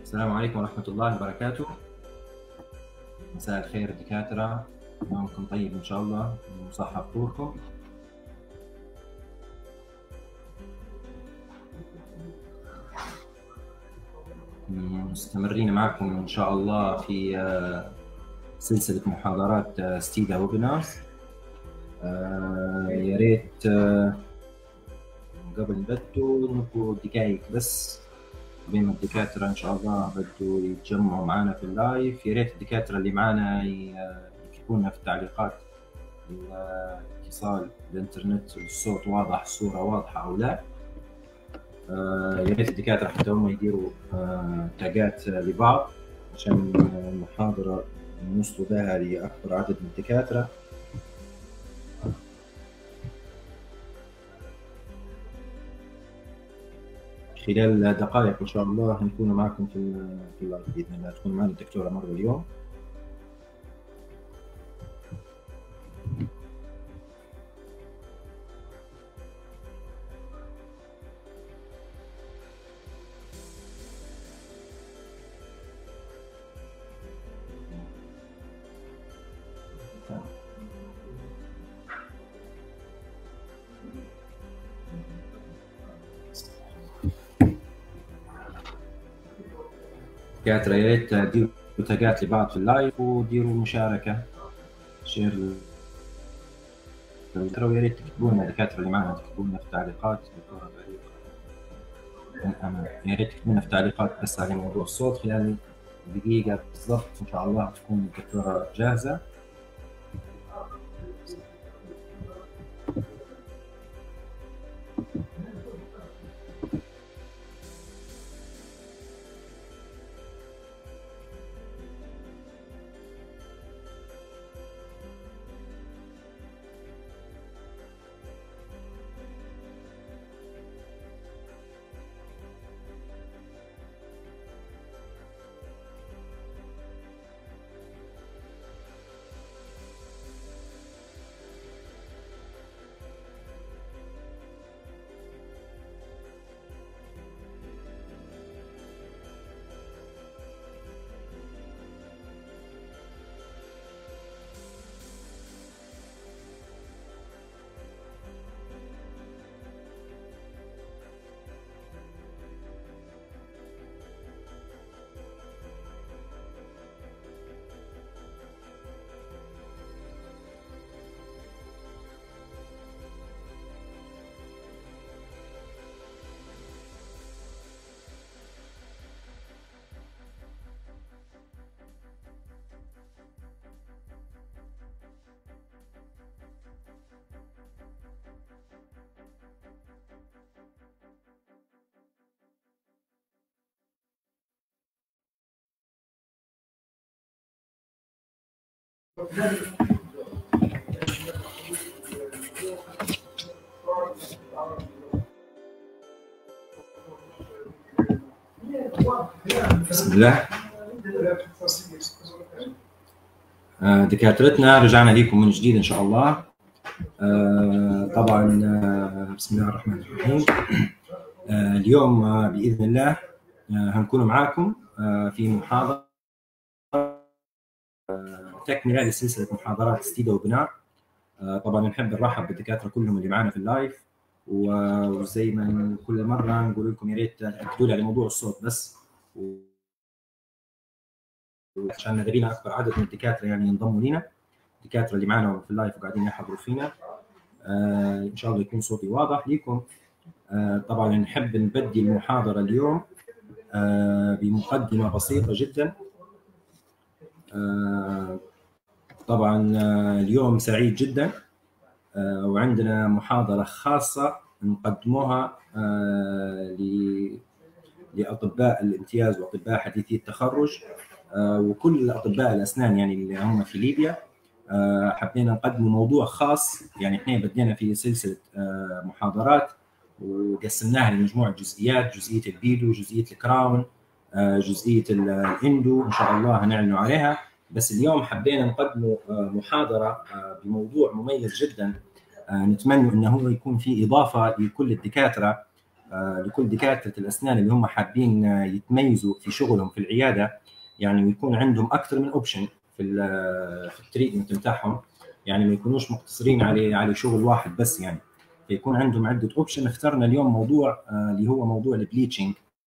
السلام عليكم ورحمة الله وبركاته مساء الخير الدكاترة يومكم طيب إن شاء الله وصحة فطوركم مستمرين معكم إن شاء الله في آه، سلسلة محاضرات ستيدا ويبينارز يا ريت آه، قبل نبدو نبقوا دقايق بس بين ما الدكاترة إن شاء الله بدوا يتجمعوا معنا في اللايف يا ريت الدكاترة اللي معنا يكتبونا في التعليقات الاتصال الإنترنت الصوت واضح الصورة واضحة أو لا آه، يا ريت الدكاترة حتى هم يديروا آه، تاجات لبعض عشان المحاضرة نوصلوا بها لأكبر عدد من الدكاترة خلال دقائق ان شاء الله هنكون معكم في في اللايف باذن الله تكون معنا الدكتوره مروه اليوم دكاتره يا ريت تديروا تاجات لبعض في اللايف وديروا مشاركه شير ويا ريت تكتبوا لنا الدكاتره اللي معنا تكتبوا لنا في التعليقات دكتوره يا ريت تكتبوا لنا في التعليقات بس على موضوع الصوت خلال دقيقه بالضبط ان شاء الله تكون الدكتوره جاهزه بسم الله آه، دكاترتنا رجعنا لكم من جديد ان شاء الله آه، طبعا آه، بسم الله الرحمن الرحيم اليوم باذن الله هنكون معاكم في محاضره تكمله لسلسله محاضرات ستيدا وبناء طبعا نحب نرحب بالدكاتره كلهم اللي معنا في اللايف وزي ما كل مره نقول لكم يا ريت تاكدوا لي على موضوع الصوت بس عشان نبينا اكبر عدد من الدكاتره يعني ينضموا لنا الدكاتره اللي معنا في اللايف وقاعدين يحضروا فينا آه ان شاء الله يكون صوتي واضح لكم آه طبعا نحب نبدي المحاضره اليوم آه بمقدمه بسيطه جدا آه طبعا آه اليوم سعيد جدا آه وعندنا محاضره خاصه نقدموها آه لاطباء الامتياز واطباء حديثي التخرج وكل اطباء الاسنان يعني اللي هم في ليبيا حبينا نقدم موضوع خاص يعني احنا بدينا في سلسله محاضرات وقسمناها لمجموعه جزئيات جزئيه البيدو جزئيه الكراون جزئيه الاندو ان شاء الله هنعلنوا عليها بس اليوم حبينا نقدم محاضره بموضوع مميز جدا نتمنى انه هو يكون في اضافه لكل الدكاتره لكل دكاتره الاسنان اللي هم حابين يتميزوا في شغلهم في العياده يعني ويكون عندهم اكثر من اوبشن في في التريتمنت بتاعهم يعني ما يكونوش مقتصرين على على شغل واحد بس يعني فيكون عندهم عده اوبشن اخترنا اليوم موضوع اللي هو موضوع البليتشنج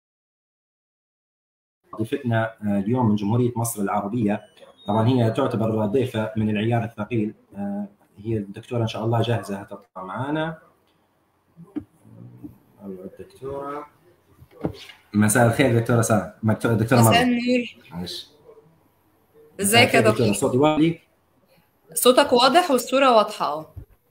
ضيفتنا اليوم من جمهوريه مصر العربيه طبعا هي تعتبر ضيفه من العيار الثقيل هي الدكتوره ان شاء الله جاهزه هتطلع معنا الدكتوره مساء الخير دكتوره ساره دكتوره مساء النور معلش ازيك يا دكتور صوتي واضح صوتك واضح والصوره واضحه اه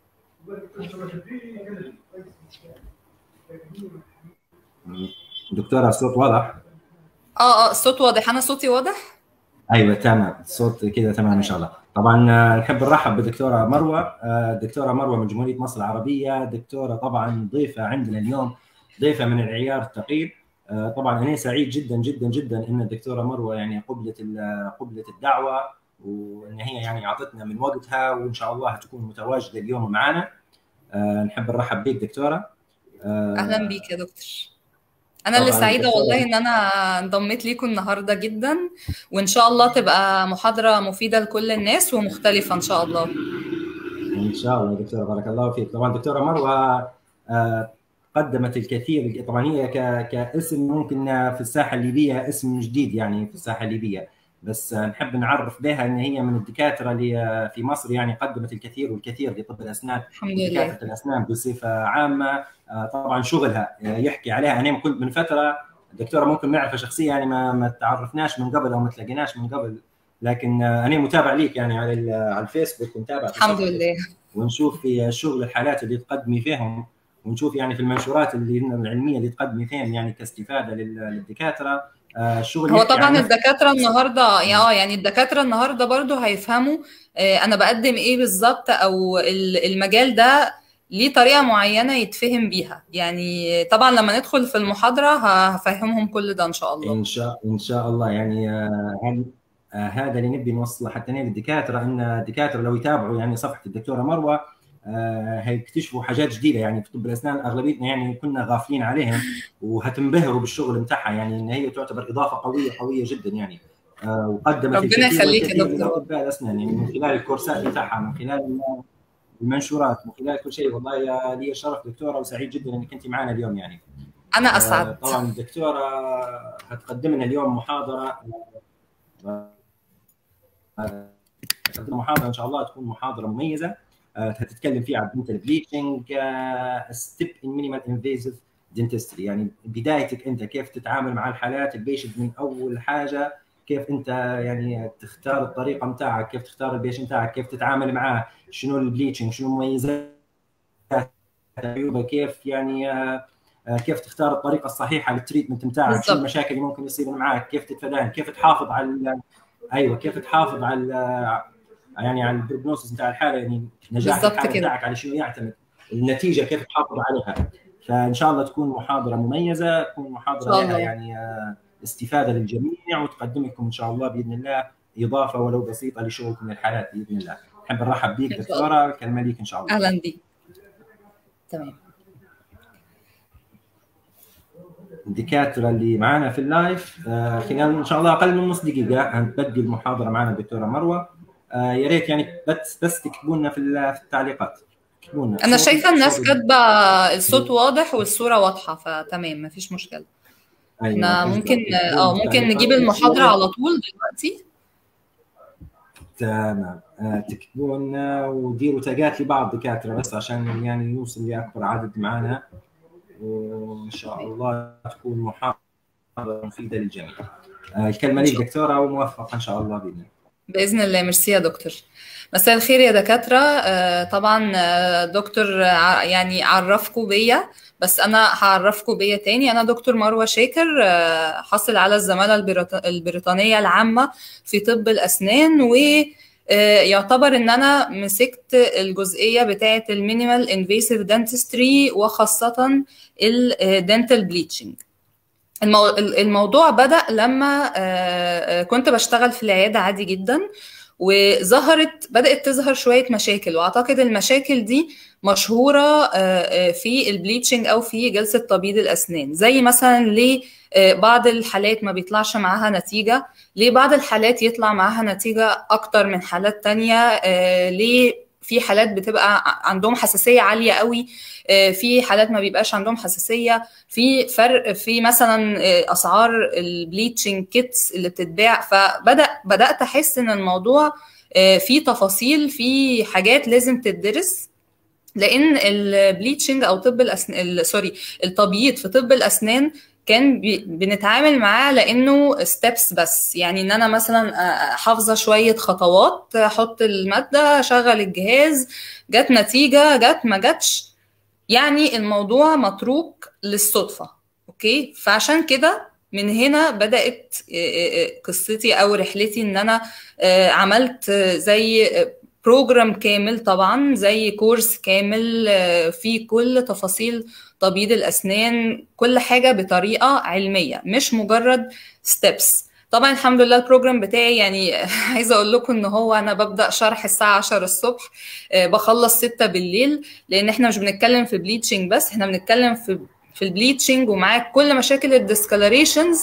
دكتوره الصوت واضح اه اه الصوت واضح انا صوتي واضح ايوه تمام الصوت كده تمام ان شاء الله طبعا نحب نرحب بالدكتوره مروه الدكتوره مروه من جمهوريه مصر العربيه دكتوره طبعا ضيفه عندنا اليوم ضيفه من العيار الثقيل طبعا انا سعيد جدا جدا جدا ان الدكتوره مروه يعني قبلت قبلت الدعوه وان هي يعني اعطتنا من وقتها وان شاء الله هتكون متواجده اليوم معنا نحب نرحب بك دكتوره اهلا بيك يا دكتور انا اللي سعيده والله ان انا انضميت ليكم النهارده جدا وان شاء الله تبقى محاضره مفيده لكل الناس ومختلفه ان شاء الله ان شاء الله دكتوره بارك الله فيك طبعا دكتوره مروه قدمت الكثير طبعا هي كاسم ممكن في الساحه الليبيه اسم جديد يعني في الساحه الليبيه بس نحب نعرف بها ان هي من الدكاتره اللي في مصر يعني قدمت الكثير والكثير لطب الاسنان الحمد لله دكاتره الاسنان بصفه عامه طبعا شغلها يحكي عليها انا كنت من فتره الدكتوره ممكن نعرفها شخصيا يعني ما ما تعرفناش من قبل او ما تلاقيناش من قبل لكن انا متابع ليك يعني على على الفيسبوك ومتابع الحمد لله ونشوف في الشغل الحالات اللي تقدمي فيهم ونشوف يعني في المنشورات اللي العلميه اللي تقدمي فيهم يعني كاستفاده للدكاتره الشغل هو طبعا الدكاتره النهارده يعني الدكاتره النهارده برضو هيفهموا انا بقدم ايه بالظبط او المجال ده ليه طريقه معينه يتفهم بيها يعني طبعا لما ندخل في المحاضره هفهمهم كل ده ان شاء الله ان شاء ان شاء الله يعني هذا اللي نبي نوصله حتى للدكاتره ان الدكاتره لو يتابعوا يعني صفحه الدكتوره مروه هيكتشفوا حاجات جديده يعني في طب الاسنان اغلبيتنا يعني كنا غافلين عليهم وهتنبهروا بالشغل بتاعها يعني ان هي تعتبر اضافه قويه قويه جدا يعني وقدمت ربنا يخليك يا دكتور اطباء الاسنان يعني من خلال الكورسات بتاعها من خلال المنشورات من خلال كل شيء والله لي شرف دكتوره وسعيد جدا انك انت معنا اليوم يعني انا اسعد طبعا الدكتوره هتقدم لنا اليوم محاضره محاضره ان شاء الله تكون محاضره مميزه هتتكلم فيها عن الدنتال بليتشنج ستيب ان مينيمال انفيزيف دنتستري يعني بدايتك انت كيف تتعامل مع الحالات البيشنت من اول حاجه كيف انت يعني تختار الطريقه بتاعك كيف تختار البيشنت بتاعك كيف تتعامل معاه شنو البليتشنج شنو مميزات عيوبه كيف يعني كيف تختار الطريقه الصحيحه للتريتمنت بتاعك شنو المشاكل اللي ممكن يصير معك كيف تتفاداها كيف تحافظ على ايوه كيف تحافظ على يعني على البروجنوسيس بتاع الحاله يعني نجاح الحاله بتاعك على شنو يعتمد النتيجه كيف تحافظ عليها فان شاء الله تكون محاضره مميزه تكون محاضره لها يعني استفاده للجميع وتقدم لكم ان شاء الله باذن الله اضافه ولو بسيطه لشغلكم للحالات باذن الله نحب نرحب بيك دكتوره الكلمه ليك ان شاء الله اهلا بيك تمام الدكاتره اللي معنا في اللايف خلال ان شاء الله اقل من نص دقيقه هنبدي المحاضره معنا الدكتوره مروه يا ريت يعني بس بس تكتبوا لنا في التعليقات تكتبوا لنا انا شايفه الناس كاتبه الصوت واضح والصوره واضحه فتمام مفيش مشكله أيوة احنا ممكن اه ممكن نجيب المحاضره على طول دلوقتي تمام تكتبوا لنا وديروا تاجات لبعض الدكاتره بس عشان يعني يوصل لاكبر عدد معنا وان شاء الله تكون محاضره مفيده للجميع الكلمه لك دكتوره وموفقه ان شاء الله باذن الله باذن الله ميرسي يا دكتور مساء الخير يا دكاتره طبعا دكتور يعني عرفكم بيا بس انا هعرفكم بيا تاني انا دكتور مروه شاكر حاصل على الزماله البريطانيه العامه في طب الاسنان و يعتبر ان انا مسكت الجزئيه بتاعه المينيمال انفيسيف دنتستري وخاصه الدنتال بليتشنج الموضوع بدا لما كنت بشتغل في العياده عادي جدا وظهرت بدات تظهر شويه مشاكل واعتقد المشاكل دي مشهوره في البليتشنج او في جلسه تبييض الاسنان زي مثلا ليه بعض الحالات ما بيطلعش معاها نتيجه ليه بعض الحالات يطلع معاها نتيجه اكتر من حالات تانية ليه في حالات بتبقى عندهم حساسيه عاليه قوي في حالات ما بيبقاش عندهم حساسيه في فرق في مثلا اسعار البليتشنج كيتس اللي بتتباع فبدا بدات احس ان الموضوع في تفاصيل في حاجات لازم تدرس لان البليتشنج او طب الاسنان سوري التبييض في طب الاسنان كان بنتعامل معاه لانه ستيبس بس يعني ان انا مثلا حافظه شويه خطوات احط الماده اشغل الجهاز جت نتيجه جت ما جاتش يعني الموضوع متروك للصدفه اوكي فعشان كده من هنا بدات قصتي او رحلتي ان انا عملت زي بروجرام كامل طبعا زي كورس كامل فيه كل تفاصيل تبييض الاسنان كل حاجه بطريقه علميه مش مجرد ستيبس طبعا الحمد لله البروجرام بتاعي يعني عايزه اقول لكم ان هو انا ببدا شرح الساعه 10 الصبح بخلص 6 بالليل لان احنا مش بنتكلم في بليتشنج بس احنا بنتكلم في في البليتشنج ومعاك كل مشاكل الديسكالريشنز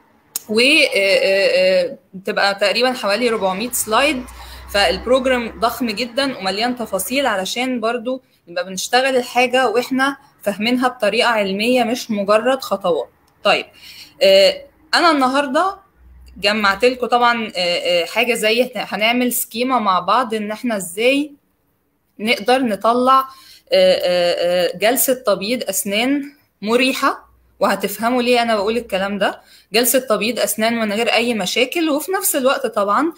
وتبقى تقريبا حوالي 400 سلايد فالبروجرام ضخم جدا ومليان تفاصيل علشان برضو نبقى بنشتغل الحاجة واحنا فاهمينها بطريقة علمية مش مجرد خطوات طيب أنا النهاردة جمعت لكم طبعا حاجة زي هنعمل سكيمة مع بعض إن احنا ازاي نقدر نطلع جلسة تبييض أسنان مريحة وهتفهموا ليه أنا بقول الكلام ده جلسة تبييض أسنان من غير أي مشاكل وفي نفس الوقت طبعا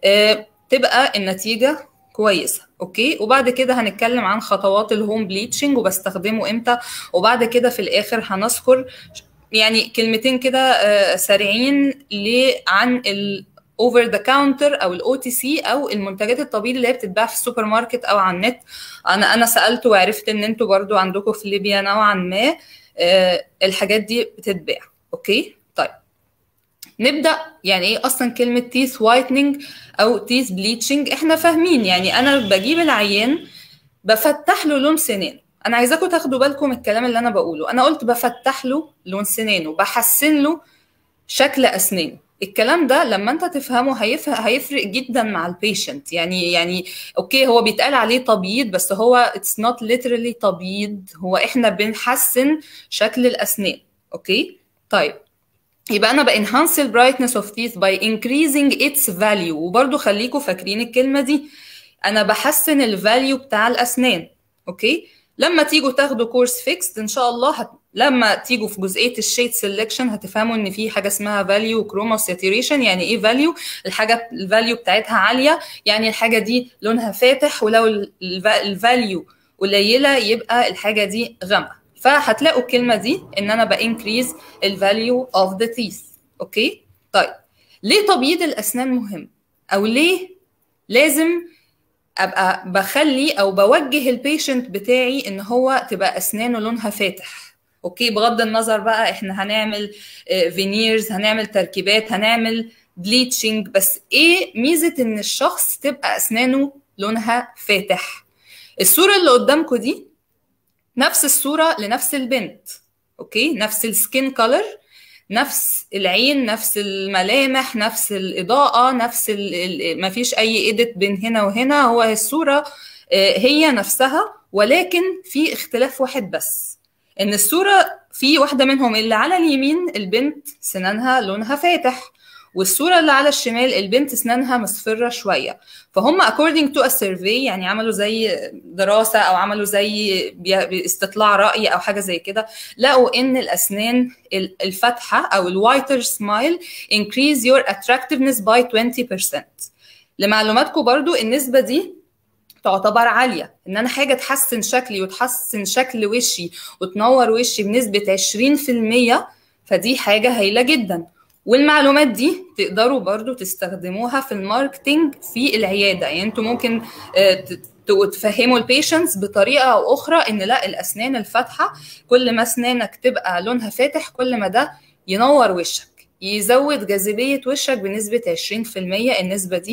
تبقى النتيجة كويسة اوكي وبعد كده هنتكلم عن خطوات الهوم بليتشنج وبستخدمه امتى وبعد كده في الاخر هنذكر يعني كلمتين كده سريعين عن الاوفر ذا كاونتر او الاو تي سي او المنتجات الطبيعيه اللي هي بتتباع في السوبر ماركت او على النت انا انا سالت وعرفت ان انتوا برضو عندكم في ليبيا نوعا ما الحاجات دي بتتباع اوكي طيب نبدا يعني ايه اصلا كلمه تيث وايتنينج او تيث بليتشنج احنا فاهمين يعني انا بجيب العيان بفتح له لون سنانه انا عايزاكم تاخدوا بالكم الكلام اللي انا بقوله انا قلت بفتح له لون سنانه بحسن له شكل اسنانه الكلام ده لما انت تفهمه هيفرق جدا مع البيشنت يعني يعني اوكي هو بيتقال عليه تبييض بس هو اتس نوت literally تبييض هو احنا بنحسن شكل الاسنان اوكي طيب يبقى انا بانهانس البرايتنس اوف تيث باي increasing its value وبرضو خليكم فاكرين الكلمه دي انا بحسن الفاليو بتاع الاسنان اوكي لما تيجوا تاخدوا كورس فيكست ان شاء الله هت... لما تيجوا في جزئيه الشيت سيلكشن هتفهموا ان في حاجه اسمها فاليو كروما ساتوريشن يعني ايه فاليو الحاجه الفاليو بتاعتها عاليه يعني الحاجه دي لونها فاتح ولو الفاليو قليله يبقى الحاجه دي غامقه فهتلاقوا الكلمه دي ان انا بانكريز الفاليو اوف ذا تيث اوكي طيب ليه تبييض الاسنان مهم او ليه لازم ابقى بخلي او بوجه البيشنت بتاعي ان هو تبقى اسنانه لونها فاتح اوكي بغض النظر بقى احنا هنعمل فينيرز هنعمل تركيبات هنعمل بليتشنج بس ايه ميزه ان الشخص تبقى اسنانه لونها فاتح الصوره اللي قدامكم دي نفس الصوره لنفس البنت اوكي نفس السكين كولر نفس العين نفس الملامح نفس الإضاءة نفس ما فيش أي إيديت بين هنا وهنا هو الصورة هي نفسها ولكن في اختلاف واحد بس إن الصورة في واحدة منهم اللي على اليمين البنت سنانها لونها فاتح والصورة اللي على الشمال البنت اسنانها مصفرة شوية فهم according to a survey يعني عملوا زي دراسة أو عملوا زي استطلاع رأي أو حاجة زي كده لقوا إن الأسنان الفاتحة أو الوايتر سمايل increase your attractiveness by 20% لمعلوماتكم برضو النسبة دي تعتبر عالية إن أنا حاجة تحسن شكلي وتحسن شكل وشي وتنور وشي بنسبة 20% فدي حاجة هايلة جدا والمعلومات دي تقدروا برضو تستخدموها في الماركتينج في العيادة يعني انتوا ممكن تفهموا البيشنتس بطريقة أو أخرى إن لا الأسنان الفاتحة كل ما أسنانك تبقى لونها فاتح كل ما ده ينور وشك يزود جاذبية وشك بنسبة 20% النسبة دي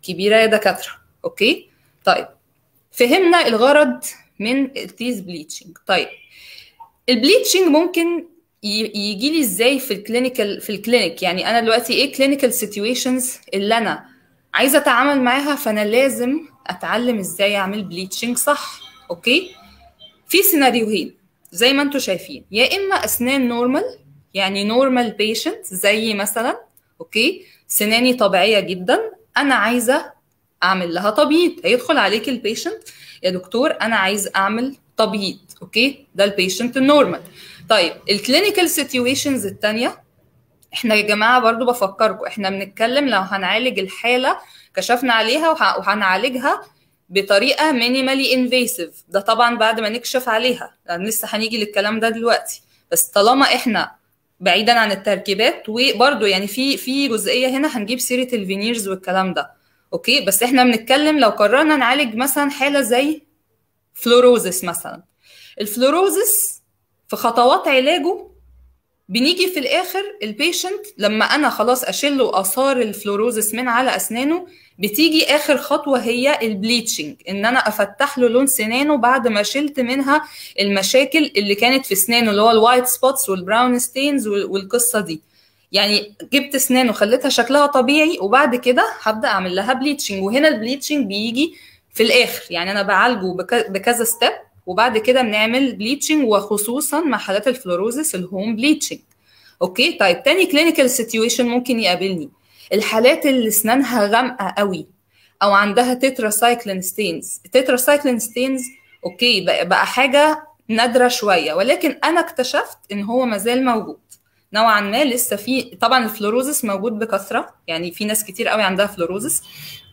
كبيره يا دكاتره اوكي طيب فهمنا الغرض من التيز بليتشنج طيب البليتشنج ممكن يجي لي ازاي في الكلينيكال في الكلينيك يعني انا دلوقتي ايه كلينيكال سيتويشنز اللي انا عايزه اتعامل معاها فانا لازم اتعلم ازاي اعمل بليتشنج صح اوكي في سيناريوهين زي ما انتم شايفين يا اما اسنان نورمال يعني نورمال بيشنت زي مثلا اوكي سناني طبيعيه جدا انا عايزه اعمل لها تبييض هيدخل عليك البيشنت يا دكتور انا عايز اعمل تبييض اوكي ده البيشنت النورمال طيب الكلينيكال سيتويشنز الثانيه احنا يا جماعه برضو بفكركم احنا بنتكلم لو هنعالج الحاله كشفنا عليها وهنعالجها بطريقه مينيمالي انفيسيف ده طبعا بعد ما نكشف عليها لان لسه هنيجي للكلام ده دلوقتي بس طالما احنا بعيدا عن التركيبات وبرده يعني في في جزئيه هنا هنجيب سيره الفينيرز والكلام ده اوكي بس احنا بنتكلم لو قررنا نعالج مثلا حاله زي فلوروزس مثلا الفلوروزس في خطوات علاجه بنيجي في الاخر البيشنت لما انا خلاص اشيل له اثار الفلوروزس من على اسنانه بتيجي اخر خطوه هي البليتشنج ان انا افتح له لون سنانه بعد ما شلت منها المشاكل اللي كانت في اسنانه اللي هو الوايت سبوتس والبراون ستينز والقصه دي يعني جبت اسنانه خليتها شكلها طبيعي وبعد كده هبدا اعمل لها بليتشنج وهنا البليتشنج بيجي في الاخر يعني انا بعالجه بكذا ستيب وبعد كده بنعمل بليتشنج وخصوصا مع حالات الفلوروزس الهوم بليتشنج اوكي طيب تاني كلينيكال سيتويشن ممكن يقابلني الحالات اللي اسنانها غامقه قوي او عندها تتراسايكلين ستينز التتراسايكلين ستينز اوكي بقى, بقى حاجه نادره شويه ولكن انا اكتشفت ان هو مازال موجود نوعا ما لسه في طبعا الفلوروزس موجود بكثره يعني في ناس كتير قوي عندها فلوروزس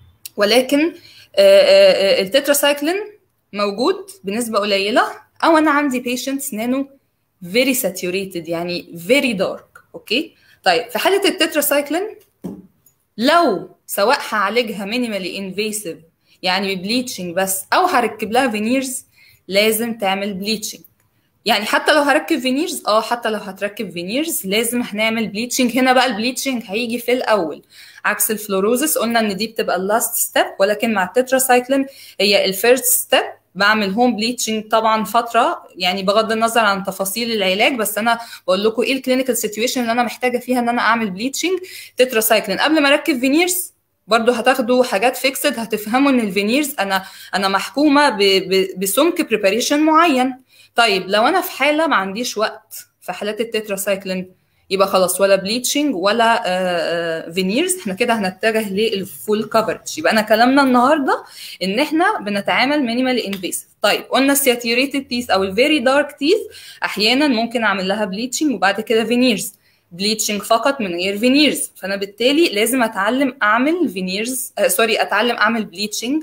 ولكن التتراسايكلين موجود بنسبه قليله او انا عندي بيشنت اسنانه فيري ساتوريتد يعني فيري دارك اوكي طيب في حاله التتراسايكلين لو سواء هعالجها مينيمالي انفيسيف يعني ببليتشنج بس او هركب لها فينيرز لازم تعمل بليتشنج يعني حتى لو هركب فينيرز اه حتى لو هتركب فينيرز لازم هنعمل بليتشنج هنا بقى البليتشنج هيجي في الاول عكس الفلوروزس قلنا ان دي بتبقى اللاست ستيب ولكن مع التتراسايكلين هي الفيرست ستيب بعمل هوم بليتشنج طبعا فتره يعني بغض النظر عن تفاصيل العلاج بس انا بقول لكم ايه الكلينيكال سيتويشن اللي انا محتاجه فيها ان انا اعمل بليتشنج تتراسايكلين قبل ما اركب فينيرز برضه هتاخدوا حاجات فيكسد هتفهموا ان الفينيرز انا انا محكومه بسمك بريباريشن معين طيب لو انا في حاله ما عنديش وقت في حالات التتراسايكلين يبقى خلاص ولا بليتشنج ولا آآ آآ فينيرز احنا كده هنتجه للفول كفرج يبقى انا كلامنا النهارده ان احنا بنتعامل مينيمالي انفيسيف طيب قلنا الساتيوريتد تيث او الفيري دارك تيث احيانا ممكن اعمل لها بليتشنج وبعد كده فينيرز بليتشنج فقط من غير فينيرز فانا بالتالي لازم اتعلم اعمل فينيرز آه سوري اتعلم اعمل بليتشنج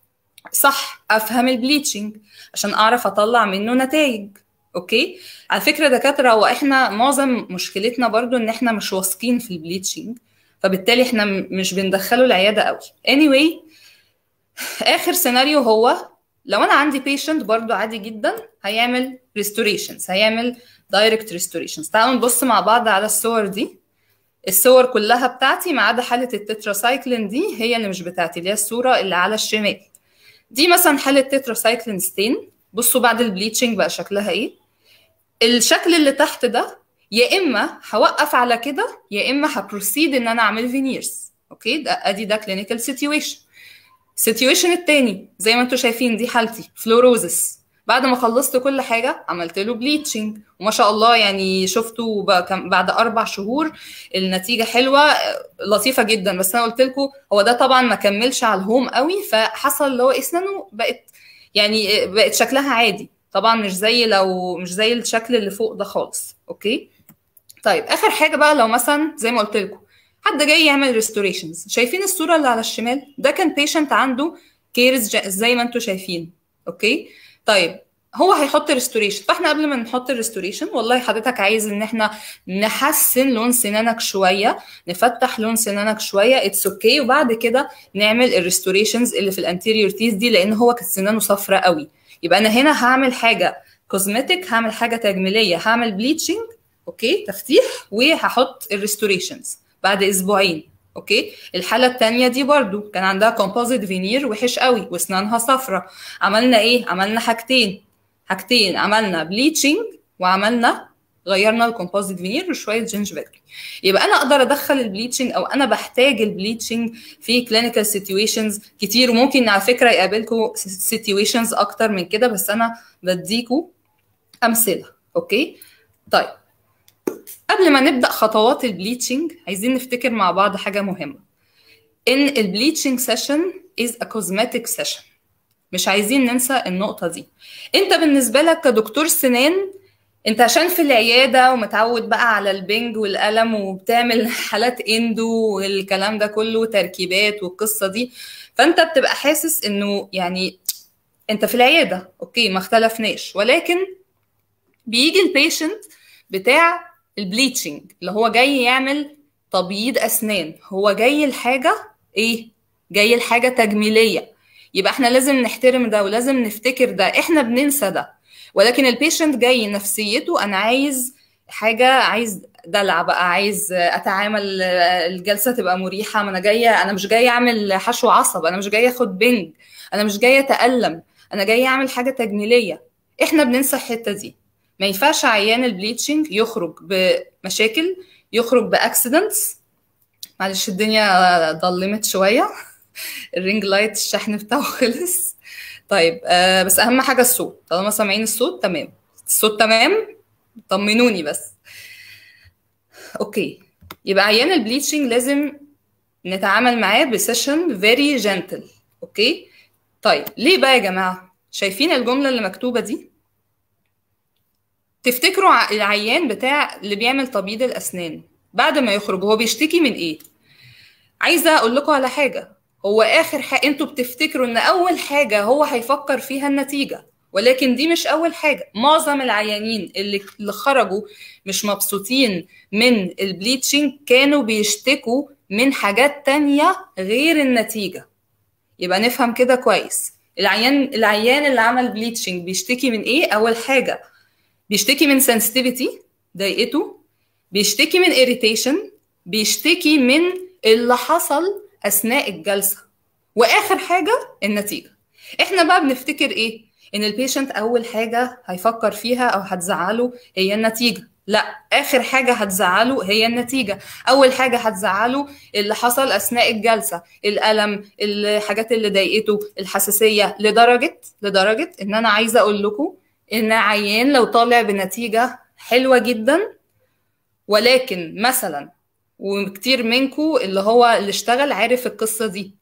صح افهم البليتشنج عشان اعرف اطلع منه نتائج اوكي على فكره دكاتره هو احنا معظم مشكلتنا برضو ان احنا مش واثقين في البليتشنج فبالتالي احنا مش بندخله العياده قوي anyway اخر سيناريو هو لو انا عندي بيشنت برضو عادي جدا هيعمل ريستوريشنز هيعمل دايركت ريستوريشنز تعالوا نبص مع بعض على الصور دي الصور كلها بتاعتي ما عدا حاله التتراسايكلين دي هي اللي مش بتاعتي اللي هي الصوره اللي على الشمال دي مثلا حاله تتراسايكلين ستين بصوا بعد البليتشنج بقى شكلها ايه الشكل اللي تحت ده يا اما هوقف على كده يا اما هبروسيد ان انا اعمل فينيرز اوكي ده ادي ده كلينيكال سيتويشن السيتويشن التاني زي ما انتم شايفين دي حالتي فلوروزس بعد ما خلصت كل حاجه عملت له بليتشنج وما شاء الله يعني شفته بعد اربع شهور النتيجه حلوه لطيفه جدا بس انا قلت لكم هو ده طبعا ما كملش على الهوم قوي فحصل اللي هو اسنانه بقت يعني بقت شكلها عادي طبعا مش زي لو مش زي الشكل اللي فوق ده خالص اوكي طيب اخر حاجه بقى لو مثلا زي ما قلت لكم حد جاي يعمل ريستوريشنز شايفين الصوره اللي على الشمال ده كان بيشنت عنده كيرز زي ما انتم شايفين اوكي طيب هو هيحط ريستوريشن فاحنا قبل ما نحط الريستوريشن والله حضرتك عايز ان احنا نحسن لون سنانك شويه نفتح لون سنانك شويه اتس اوكي okay. وبعد كده نعمل الريستوريشنز اللي في الانتيريور تيث دي لان هو كانت سنانه صفرة قوي يبقى انا هنا هعمل حاجه كوزمتيك هعمل حاجه تجميليه هعمل بليتشنج اوكي تفتيح وهحط الريستوريشنز بعد اسبوعين اوكي الحاله الثانيه دي برضو كان عندها كومبوزيت فينير وحش قوي واسنانها صفرة عملنا ايه عملنا حاجتين حاجتين عملنا بليتشنج وعملنا غيرنا الكومبوزيت فينير وشويه جينجفيل يبقى انا اقدر ادخل البليتشنج او انا بحتاج البليتشنج في كلينيكال سيتويشنز كتير وممكن على فكره يقابلكم سيتويشنز اكتر من كده بس انا بديكوا امثله اوكي طيب قبل ما نبدا خطوات البليتشنج عايزين نفتكر مع بعض حاجه مهمه ان البليتشنج سيشن از ا كوزماتيك سيشن مش عايزين ننسى النقطه دي انت بالنسبه لك كدكتور سنان انت عشان في العياده ومتعود بقى على البنج والقلم وبتعمل حالات اندو والكلام ده كله تركيبات والقصه دي فانت بتبقى حاسس انه يعني انت في العياده اوكي ما اختلفناش ولكن بيجي البيشنت بتاع البليتشنج اللي هو جاي يعمل تبييض اسنان هو جاي الحاجه ايه جاي الحاجه تجميليه يبقى احنا لازم نحترم ده ولازم نفتكر ده احنا بننسى ده ولكن البيشنت جاي نفسيته انا عايز حاجه عايز دلع بقى عايز اتعامل الجلسه تبقى مريحه ما انا جايه انا مش جايه اعمل حشو عصب انا مش جايه اخد بنج انا مش جايه اتالم انا جايه اعمل حاجه تجميليه احنا بننسى الحته دي ما ينفعش عيان البليتشنج يخرج بمشاكل يخرج باكسيدنتس معلش الدنيا ضلمت شويه الرينج لايت الشحن بتاعه خلص طيب آه بس اهم حاجه الصوت طالما سامعين الصوت تمام الصوت تمام طمنوني بس اوكي يبقى عيان البليتشنج لازم نتعامل معاه بسيشن فيري جنتل اوكي طيب ليه بقى يا جماعه شايفين الجمله اللي مكتوبه دي تفتكروا العيان بتاع اللي بيعمل تبييض الاسنان بعد ما يخرج هو بيشتكي من ايه عايزه اقول لكم على حاجه هو اخر حاجه انتوا بتفتكروا ان اول حاجه هو هيفكر فيها النتيجه ولكن دي مش اول حاجه معظم العيانين اللي اللي خرجوا مش مبسوطين من البليتشنج كانوا بيشتكوا من حاجات تانية غير النتيجه يبقى نفهم كده كويس العيان العيان اللي عمل بليتشنج بيشتكي من ايه اول حاجه بيشتكي من sensitivity ضايقته بيشتكي من irritation بيشتكي من اللي حصل اثناء الجلسه واخر حاجه النتيجه احنا بقى بنفتكر ايه ان البيشنت اول حاجه هيفكر فيها او هتزعله هي النتيجه لا اخر حاجه هتزعله هي النتيجه اول حاجه هتزعله اللي حصل اثناء الجلسه الالم الحاجات اللي ضايقته الحساسيه لدرجه لدرجه ان انا عايزه اقول لكم ان عيان لو طالع بنتيجه حلوه جدا ولكن مثلا وكتير منكم اللي هو اللي اشتغل عارف القصه دي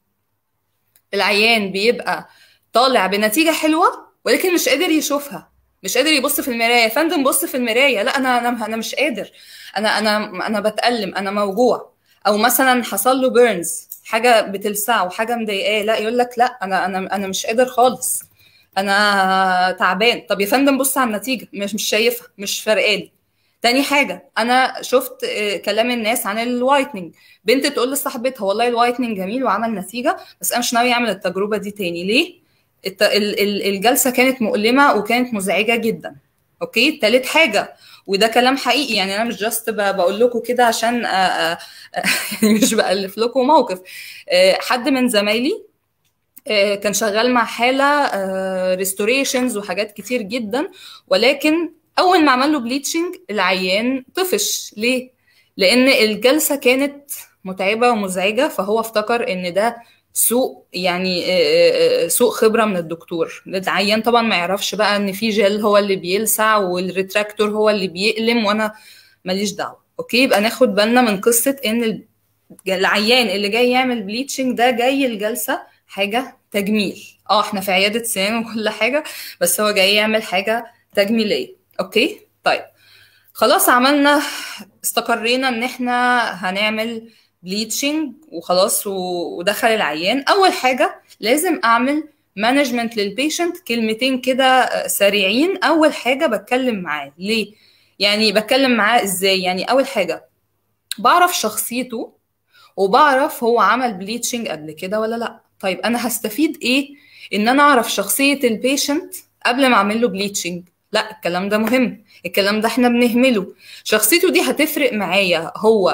العيان بيبقى طالع بنتيجه حلوه ولكن مش قادر يشوفها مش قادر يبص في المرايه يا فندم بص في المرايه لا انا انا انا مش قادر انا انا انا بتالم انا موجوع او مثلا حصل له بيرنز حاجه بتلسعه وحاجه مضايقاه لا يقول لك لا انا انا انا مش قادر خالص انا تعبان طب يا فندم بص على النتيجه مش مش شايفها مش فارقالي تاني حاجة أنا شفت كلام الناس عن الوايتنينج بنت تقول لصاحبتها والله الوايتنينج جميل وعمل نتيجة بس أنا مش ناوية أعمل التجربة دي تاني ليه؟ الجلسة كانت مؤلمة وكانت مزعجة جدا أوكي تالت حاجة وده كلام حقيقي يعني أنا مش جاست بقول لكم كده عشان يعني مش بألف لكم موقف حد من زمايلي كان شغال مع حالة ريستوريشنز وحاجات كتير جدا ولكن اول ما عمل له بليتشنج العيان طفش ليه لان الجلسه كانت متعبه ومزعجه فهو افتكر ان ده سوء يعني سوء خبره من الدكتور العيان طبعا ما يعرفش بقى ان في جل هو اللي بيلسع والريتراكتور هو اللي بيألم وانا ماليش دعوه اوكي يبقى ناخد بالنا من قصه ان العيان اللي جاي يعمل بليتشنج ده جاي الجلسه حاجه تجميل اه احنا في عياده سنان وكل حاجه بس هو جاي يعمل حاجه تجميليه اوكي طيب خلاص عملنا استقرينا ان احنا هنعمل بليتشنج وخلاص ودخل العيان اول حاجه لازم اعمل مانجمنت للبيشنت كلمتين كده سريعين اول حاجه بتكلم معاه ليه يعني بتكلم معاه ازاي يعني اول حاجه بعرف شخصيته وبعرف هو عمل بليتشنج قبل كده ولا لا طيب انا هستفيد ايه ان انا اعرف شخصيه البيشنت قبل ما اعمل له بليتشنج لا الكلام ده مهم الكلام ده احنا بنهمله شخصيته دي هتفرق معايا هو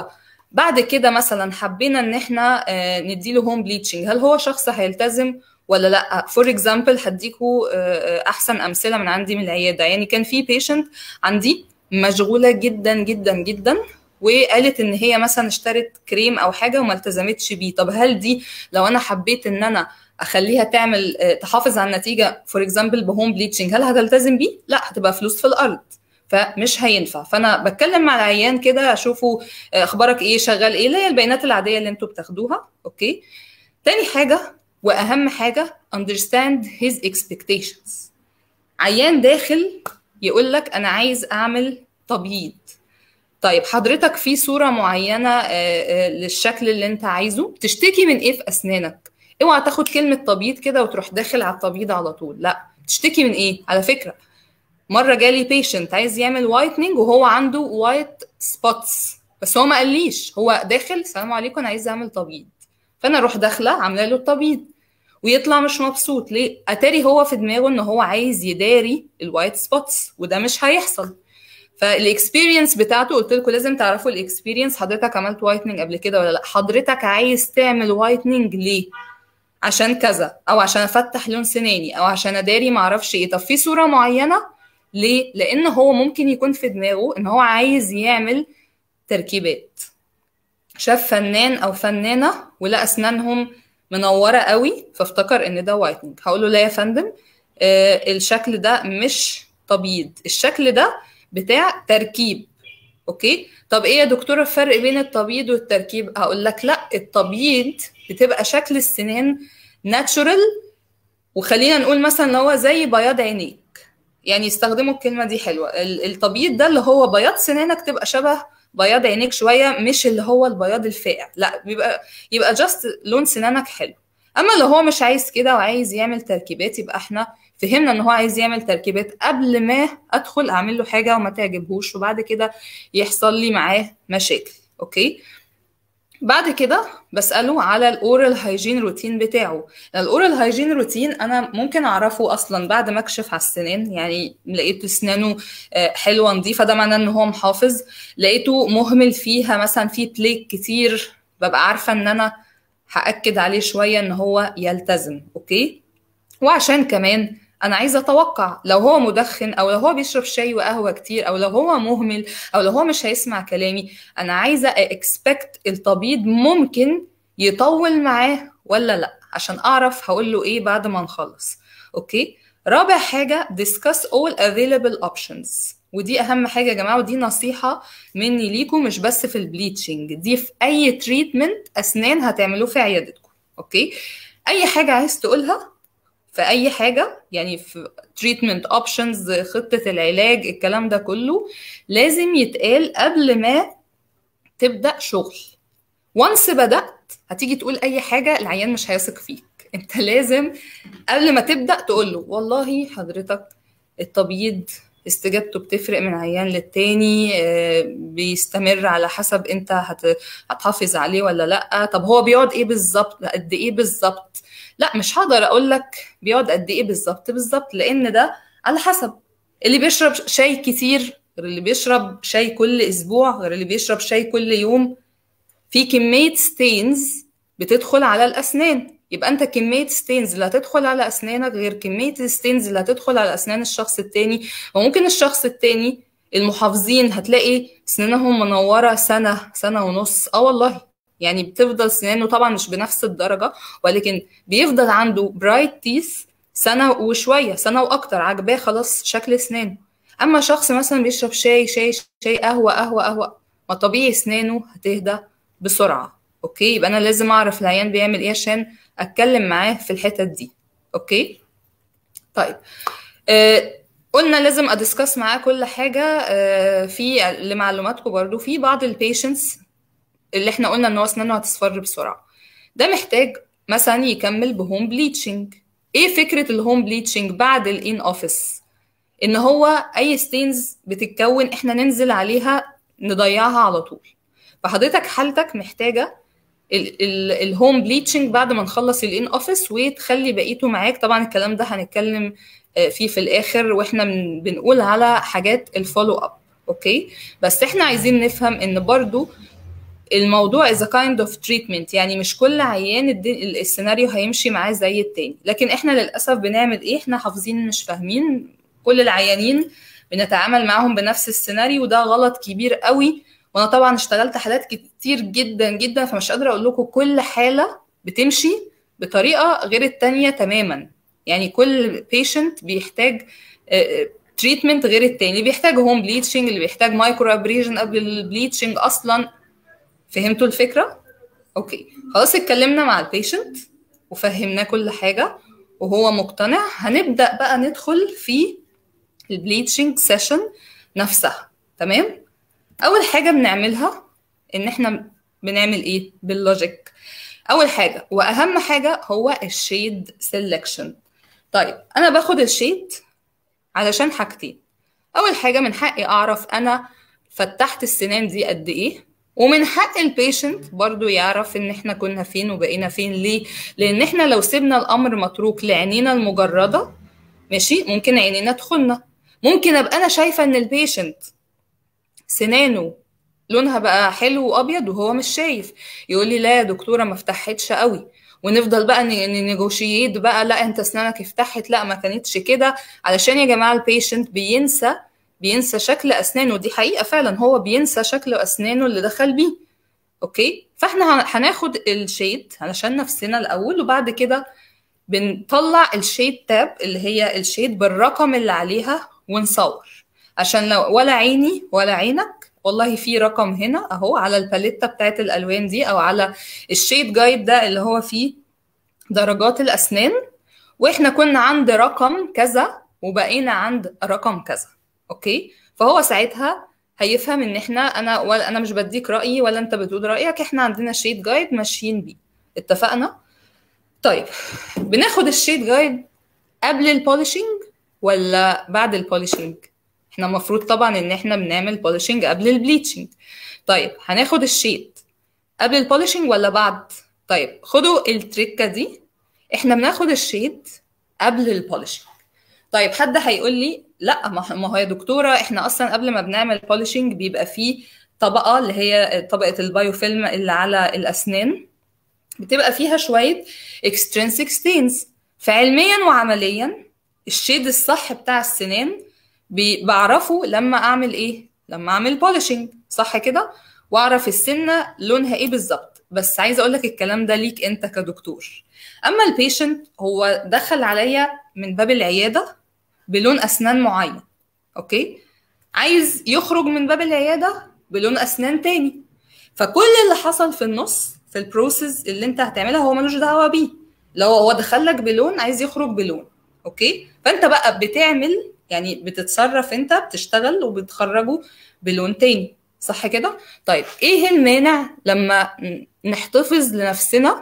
بعد كده مثلا حبينا ان احنا نديله هوم بليتشنج هل هو شخص هيلتزم ولا لا فور اكزامبل هديكوا احسن امثله من عندي من العياده يعني كان في بيشنت عندي مشغوله جدا جدا جدا وقالت ان هي مثلا اشترت كريم او حاجه وما التزمتش بيه طب هل دي لو انا حبيت ان انا اخليها تعمل تحافظ على النتيجه فور اكزامبل بهوم بليتشنج هل هتلتزم بيه لا هتبقى فلوس في الارض فمش هينفع فانا بتكلم مع العيان كده اشوفه اخبارك ايه شغال ايه اللي هي البيانات العاديه اللي انتوا بتاخدوها اوكي تاني حاجه واهم حاجه understand his expectations عيان داخل يقول لك انا عايز اعمل تبييض طيب حضرتك في صوره معينه للشكل اللي انت عايزه تشتكي من ايه في اسنانك اوعى تاخد كلمه تبييض كده وتروح داخل على التبييض على طول لا تشتكي من ايه على فكره مره جالي بيشنت عايز يعمل وايتنينج وهو عنده وايت سبوتس بس هو ما قاليش هو داخل السلام عليكم انا عايز اعمل تبييض فانا اروح داخله عامله له التبييض ويطلع مش مبسوط ليه اتاري هو في دماغه ان هو عايز يداري الوايت سبوتس وده مش هيحصل فالاكسبيرينس بتاعته قلت لكم لازم تعرفوا الاكسبيرينس حضرتك عملت وايتنينج قبل كده ولا لا حضرتك عايز تعمل وايتنينج ليه عشان كذا او عشان افتح لون سناني او عشان اداري معرفش ايه طب في صوره معينه ليه لان هو ممكن يكون في دماغه ان هو عايز يعمل تركيبات شاف فنان او فنانه ولقى اسنانهم منوره قوي فافتكر ان ده وايتنينج هقول له لا يا فندم آه الشكل ده مش تبييض الشكل ده بتاع تركيب اوكي طب ايه يا دكتوره الفرق بين التبييض والتركيب هقول لك لا التبييض بتبقى شكل السنان ناتشورال وخلينا نقول مثلا ان هو زي بياض عينيك يعني يستخدموا الكلمه دي حلوه التبييض ده اللي هو بياض سنانك تبقى شبه بياض عينيك شويه مش اللي هو البياض الفاقع لا بيبقى يبقى جاست لون سنانك حلو اما لو هو مش عايز كده وعايز يعمل تركيبات يبقى احنا فهمنا ان هو عايز يعمل تركيبات قبل ما ادخل اعمل له حاجه وما تعجبهوش وبعد كده يحصل لي معاه مشاكل اوكي بعد كده بساله على الاورال هايجين روتين بتاعه الاورال هايجين روتين انا ممكن اعرفه اصلا بعد ما اكشف على السنان يعني لقيت اسنانه حلوه نظيفه ده معناه ان هو محافظ لقيته مهمل فيها مثلا في بليك كتير ببقى عارفه ان انا هاكد عليه شويه ان هو يلتزم اوكي وعشان كمان انا عايزه اتوقع لو هو مدخن او لو هو بيشرب شاي وقهوه كتير او لو هو مهمل او لو هو مش هيسمع كلامي انا عايزه اكسبكت التبييض ممكن يطول معاه ولا لا عشان اعرف هقول له ايه بعد ما نخلص اوكي رابع حاجه discuss all available options ودي اهم حاجه يا جماعه ودي نصيحه مني ليكم مش بس في البليتشنج دي في اي تريتمنت اسنان هتعملوه في عيادتكم اوكي اي حاجه عايز تقولها في اي حاجه يعني في تريتمنت اوبشنز خطه العلاج الكلام ده كله لازم يتقال قبل ما تبدا شغل وانس بدات هتيجي تقول اي حاجه العيان مش هيثق فيك انت لازم قبل ما تبدا تقول له والله حضرتك التبييض استجابته بتفرق من عيان للتاني بيستمر على حسب انت هتحافظ عليه ولا لا طب هو بيقعد ايه بالظبط قد ايه بالظبط لا مش هقدر اقول لك بيقعد قد ايه بالظبط بالظبط لان ده على حسب اللي بيشرب شاي كتير غير اللي بيشرب شاي كل اسبوع غير اللي بيشرب شاي كل يوم في كميه ستينز بتدخل على الاسنان يبقى انت كميه ستينز اللي هتدخل على اسنانك غير كميه الستينز اللي هتدخل على اسنان الشخص التاني وممكن الشخص التاني المحافظين هتلاقي سنانهم منوره سنه سنه ونص اه والله يعني بتفضل سنانه طبعا مش بنفس الدرجه ولكن بيفضل عنده برايت تيث سنه وشويه سنه واكتر عاجباه خلاص شكل اسنانه اما شخص مثلا بيشرب شاي شاي شاي قهوه قهوه قهوه ما طبيعي اسنانه هتهدى بسرعه اوكي يبقى انا لازم اعرف العيان بيعمل ايه عشان اتكلم معاه في الحتت دي اوكي طيب آه قلنا لازم ادسكس معاه كل حاجه آه في لمعلوماتكم برضو في بعض البيشنتس اللي احنا قلنا ان هو اسنانه هتصفر بسرعه ده محتاج مثلا يكمل بهوم بليتشنج ايه فكره الهوم بليتشنج بعد الان اوفيس ان هو اي ستينز بتتكون احنا ننزل عليها نضيعها على طول فحضرتك حالتك محتاجه الهوم بليتشنج بعد ما نخلص الان اوفيس وتخلي بقيته معاك طبعا الكلام ده هنتكلم فيه في الاخر واحنا بنقول على حاجات الفولو اب اوكي بس احنا عايزين نفهم ان برضو الموضوع is a kind of treatment يعني مش كل عيان الدي- السيناريو هيمشي معاه زي التاني لكن احنا للاسف بنعمل ايه احنا حافظين مش فاهمين كل العيانين بنتعامل معاهم بنفس السيناريو وده غلط كبير قوي وانا طبعا اشتغلت حالات كتير جدا جدا فمش قادره اقول لكم كل حاله بتمشي بطريقه غير التانيه تماما يعني كل بيشنت بيحتاج تريتمنت غير التاني اللي بيحتاج هوم بليتشنج اللي بيحتاج مايكرو ابريجن قبل البليتشنج اصلا فهمتوا الفكره اوكي خلاص اتكلمنا مع البيشنت وفهمناه كل حاجه وهو مقتنع هنبدا بقى ندخل في البليتشنج سيشن نفسها تمام اول حاجه بنعملها ان احنا بنعمل ايه باللوجيك اول حاجه واهم حاجه هو الشيد سيلكشن طيب انا باخد الشيد علشان حاجتين اول حاجه من حقي اعرف انا فتحت السنان دي قد ايه ومن حق البيشنت برضو يعرف ان احنا كنا فين وبقينا فين ليه لان احنا لو سيبنا الامر متروك لعينينا المجرده ماشي ممكن عينينا تخنا ممكن ابقى انا شايفه ان البيشنت سنانه لونها بقى حلو وابيض وهو مش شايف يقول لي لا يا دكتوره ما فتحتش قوي ونفضل بقى نيجوشيت بقى لا انت اسنانك افتحت لا ما كانتش كده علشان يا جماعه البيشنت بينسى بينسى شكل اسنانه دي حقيقه فعلا هو بينسى شكل اسنانه اللي دخل بيه اوكي فاحنا هناخد الشيد علشان نفسنا الاول وبعد كده بنطلع الشيد تاب اللي هي الشيد بالرقم اللي عليها ونصور عشان لو ولا عيني ولا عينك والله في رقم هنا اهو على الباليتة بتاعت الالوان دي او على الشيد جايد ده اللي هو فيه درجات الاسنان واحنا كنا عند رقم كذا وبقينا عند رقم كذا اوكي فهو ساعتها هيفهم ان احنا انا ولا انا مش بديك رايي ولا انت بتقول رايك احنا عندنا شيد جايد ماشيين بيه اتفقنا طيب بناخد الشيد جايد قبل البوليشنج ولا بعد البوليشنج احنا المفروض طبعا ان احنا بنعمل بوليشنج قبل البليتشنج طيب هناخد الشيد قبل البوليشنج ولا بعد طيب خدوا التريكه دي احنا بناخد الشيد قبل البوليشنج طيب حد هيقول لي لا ما هو يا دكتوره احنا اصلا قبل ما بنعمل بوليشنج بيبقى فيه طبقه اللي هي طبقه البايوفيلم اللي على الاسنان بتبقى فيها شويه extrinsic stains فعلميا وعمليا الشيد الصح بتاع السنان بعرفه لما اعمل ايه لما اعمل بوليشنج صح كده واعرف السنه لونها ايه بالظبط بس عايزه اقول لك الكلام ده ليك انت كدكتور اما البيشنت هو دخل عليا من باب العياده بلون اسنان معين اوكي عايز يخرج من باب العياده بلون اسنان تاني فكل اللي حصل في النص في البروسيس اللي انت هتعملها هو ملوش دعوه بيه لو هو دخلك بلون عايز يخرج بلون اوكي فانت بقى بتعمل يعني بتتصرف انت بتشتغل وبتخرجه بلون تاني صح كده طيب ايه المانع لما نحتفظ لنفسنا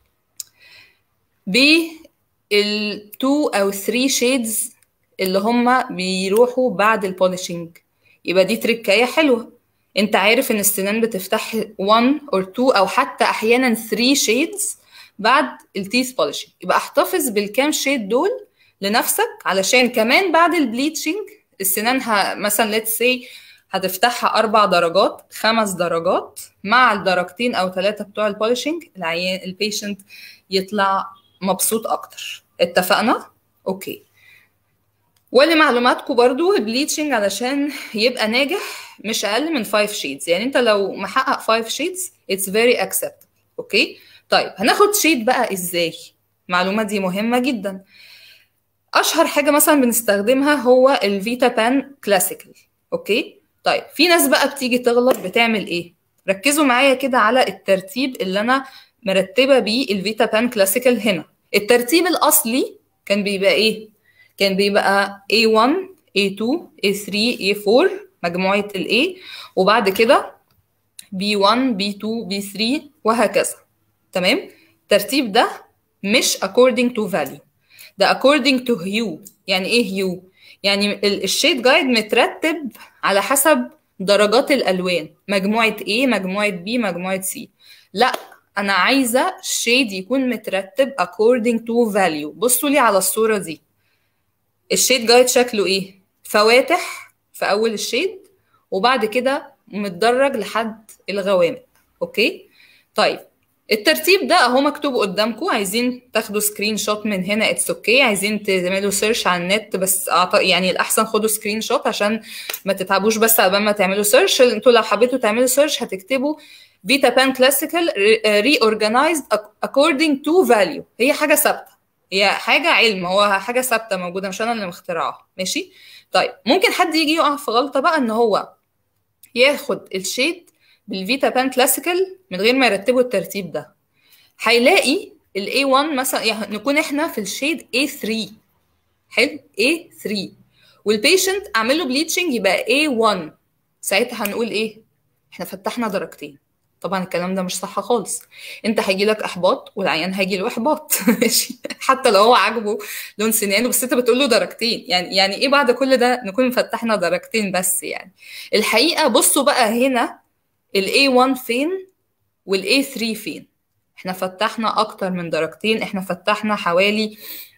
بالتو او 3 شيدز اللي هما بيروحوا بعد البوليشنج يبقى دي تركايه حلوه انت عارف ان السنان بتفتح 1 or 2 او حتى احيانا 3 شيدز بعد التيث بوليشنج يبقى احتفظ بالكام شيد دول لنفسك علشان كمان بعد البليتشنج السنان ه... مثلا ليتس سي هتفتحها اربع درجات خمس درجات مع الدرجتين او ثلاثه بتوع البوليشنج العيان البيشنت يطلع مبسوط اكتر اتفقنا اوكي ولمعلوماتكم برضو البليتشنج علشان يبقى ناجح مش اقل من 5 شيدز يعني انت لو محقق 5 شيدز اتس فيري acceptable اوكي طيب هناخد شيد بقى ازاي المعلومه دي مهمه جدا اشهر حاجه مثلا بنستخدمها هو الفيتا بان كلاسيكال اوكي طيب في ناس بقى بتيجي تغلط بتعمل ايه ركزوا معايا كده على الترتيب اللي انا مرتبه بيه الفيتا بان كلاسيكال هنا الترتيب الاصلي كان بيبقى ايه كان بيبقى A1 A2 A3 A4 مجموعه ال A وبعد كده B1 B2 B3 وهكذا تمام الترتيب ده مش according to value ده according to hue يعني ايه hue يعني الشيد جايد مترتب على حسب درجات الالوان مجموعه A مجموعه B مجموعه C لا انا عايزه الشيد يكون مترتب according to value بصوا لي على الصوره دي الشيد جايد شكله ايه فواتح في اول الشيد وبعد كده متدرج لحد الغوامق اوكي طيب الترتيب ده اهو مكتوب قدامكم عايزين تاخدوا سكرين شوت من هنا اتس اوكي okay. عايزين تعملوا سيرش على النت بس أعط... يعني الاحسن خدوا سكرين شوت عشان ما تتعبوش بس قبل ما تعملوا سيرش انتوا لو حبيتوا تعملوا سيرش هتكتبوا فيتا بان كلاسيكال ري اورجانيزد according to value هي حاجه ثابته هي حاجه علم هو حاجه ثابته موجوده مش انا اللي مخترعاها ماشي طيب ممكن حد يجي يقع في غلطه بقى ان هو ياخد الشيد بالفيتا بان كلاسيكال من غير ما يرتبوا الترتيب ده هيلاقي ال A1 مثلا يعني نكون احنا في الشيد A3 حلو A3 والبيشنت اعمل له بليتشنج يبقى A1 ساعتها هنقول ايه احنا فتحنا درجتين طبعا الكلام ده مش صح خالص انت هيجي لك احباط والعيان هيجي له احباط ماشي حتى لو هو عاجبه لون سنانه بس انت بتقول له درجتين يعني يعني ايه بعد كل ده نكون فتحنا درجتين بس يعني الحقيقه بصوا بقى هنا ال A1 فين وال A3 فين احنا فتحنا اكتر من درجتين احنا فتحنا حوالي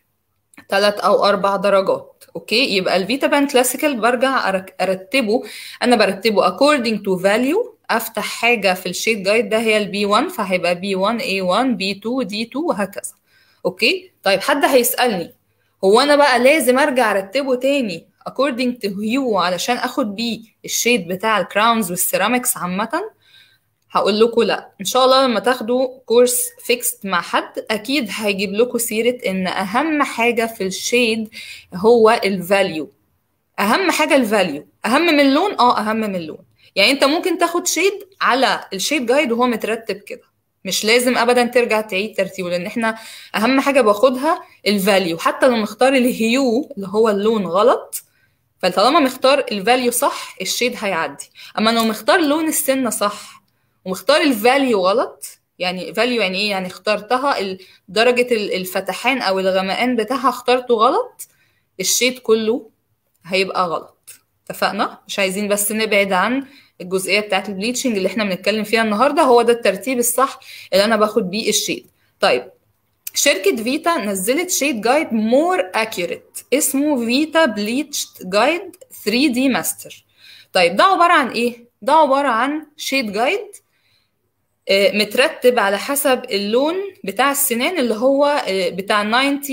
ثلاث او اربع درجات اوكي يبقى الفيتا بان كلاسيكال برجع ارتبه انا برتبه according to value افتح حاجه في الشيت جايد ده هي البي 1 فهيبقى بي 1 A 1 بي 2 دي 2 وهكذا اوكي طيب حد هيسالني هو انا بقى لازم ارجع ارتبه تاني according to hue علشان اخد بيه الشيد بتاع الكراونز والسيراميكس عامه هقول لكم لا ان شاء الله لما تاخدوا كورس فيكست مع حد اكيد هيجيب لكم سيره ان اهم حاجه في الشيد هو الفاليو اهم حاجه الفاليو اهم من اللون اه اهم من اللون يعني انت ممكن تاخد شيد على الشيد جايد وهو مترتب كده مش لازم ابدا ترجع تعيد ترتيبه لان احنا اهم حاجه باخدها الفاليو حتى لو مختار الهيو اللي هو اللون غلط فطالما مختار الفاليو صح الشيد هيعدي اما لو مختار لون السنه صح ومختار الفاليو غلط يعني فاليو يعني ايه يعني اخترتها درجه الفتحان او الغمقان بتاعها اخترته غلط الشيد كله هيبقى غلط اتفقنا مش عايزين بس نبعد عن الجزئيه بتاعت البليتشنج اللي احنا بنتكلم فيها النهارده هو ده الترتيب الصح اللي انا باخد بيه الشيد طيب شركة فيتا نزلت شيد جايد مور اكيوريت اسمه فيتا بليتشد جايد 3 دي ماستر طيب ده عبارة عن ايه؟ ده عبارة عن شيد جايد مترتب على حسب اللون بتاع السنان اللي هو بتاع 95%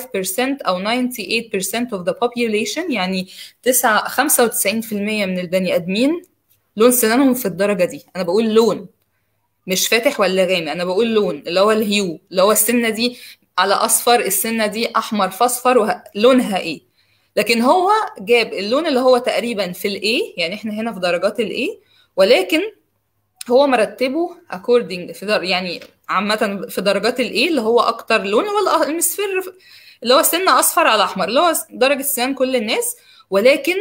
او 98% of the population يعني 9 95% من البني ادمين لون سنانهم في الدرجه دي انا بقول لون مش فاتح ولا غامق انا بقول لون اللي هو الهيو اللي هو السنه دي على اصفر السنه دي احمر فاصفر وه... لونها ايه لكن هو جاب اللون اللي هو تقريبا في الاي يعني احنا هنا في درجات الاي ولكن هو مرتبه according في در... يعني عامة في درجات الايه اللي هو أكتر لون هو المسفر اللي هو سنة أصفر على أحمر اللي هو درجة سنان كل الناس ولكن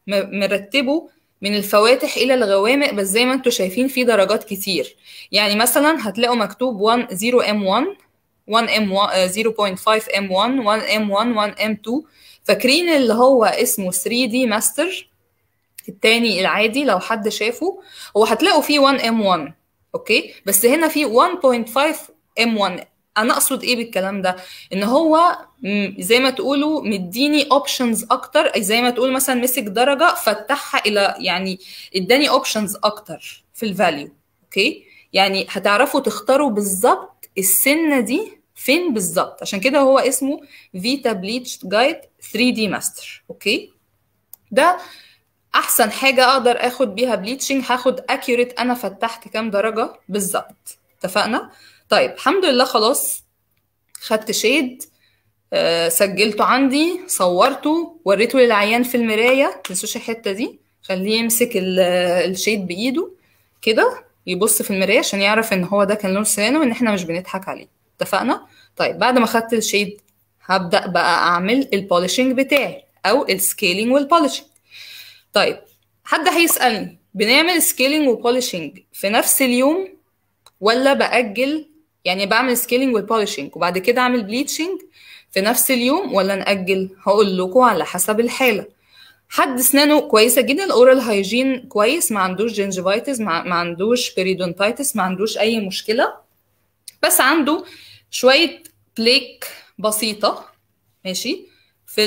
مرتبه من الفواتح إلى الغوامق بس زي ما انتم شايفين في درجات كتير يعني مثلا هتلاقوا مكتوب 1 0 M1 1 M1 0.5 M1 1 M1 1 M2 فاكرين اللي هو اسمه 3D ماستر التاني العادي لو حد شافه هو هتلاقوا فيه 1 M1 اوكي بس هنا في 1.5 M1 انا اقصد ايه بالكلام ده ان هو زي ما تقولوا مديني اوبشنز اكتر زي ما تقول مثلا مسك درجه فتحها الى يعني اداني اوبشنز اكتر في الفاليو اوكي يعني هتعرفوا تختاروا بالظبط السنه دي فين بالظبط عشان كده هو اسمه فيتا بليتش جايد 3 دي ماستر اوكي ده احسن حاجه اقدر اخد بيها بليتشنج هاخد اكيوريت انا فتحت كام درجه بالظبط اتفقنا طيب الحمد لله خلاص خدت شيد آه سجلته عندي صورته وريته للعيان في المرايه تنسوش الحته دي خليه يمسك الشيد بايده كده يبص في المرايه عشان يعرف ان هو ده كان لون سنانه وان احنا مش بنضحك عليه اتفقنا طيب بعد ما خدت الشيد هبدا بقى اعمل البوليشنج بتاعي او السكيلينج والبوليشنج طيب حد هيسالني بنعمل سكيلينج وبوليشنج في نفس اليوم ولا باجل يعني بعمل سكيلينج والبوليشنج وبعد كده اعمل بليتشنج في نفس اليوم ولا ناجل هقول لكم على حسب الحاله حد اسنانه كويسه جدا الاورال هايجين كويس ما عندوش جنجفايتس ما, ما عندوش بيريدونتايتس ما عندوش اي مشكله بس عنده شويه بليك بسيطه ماشي في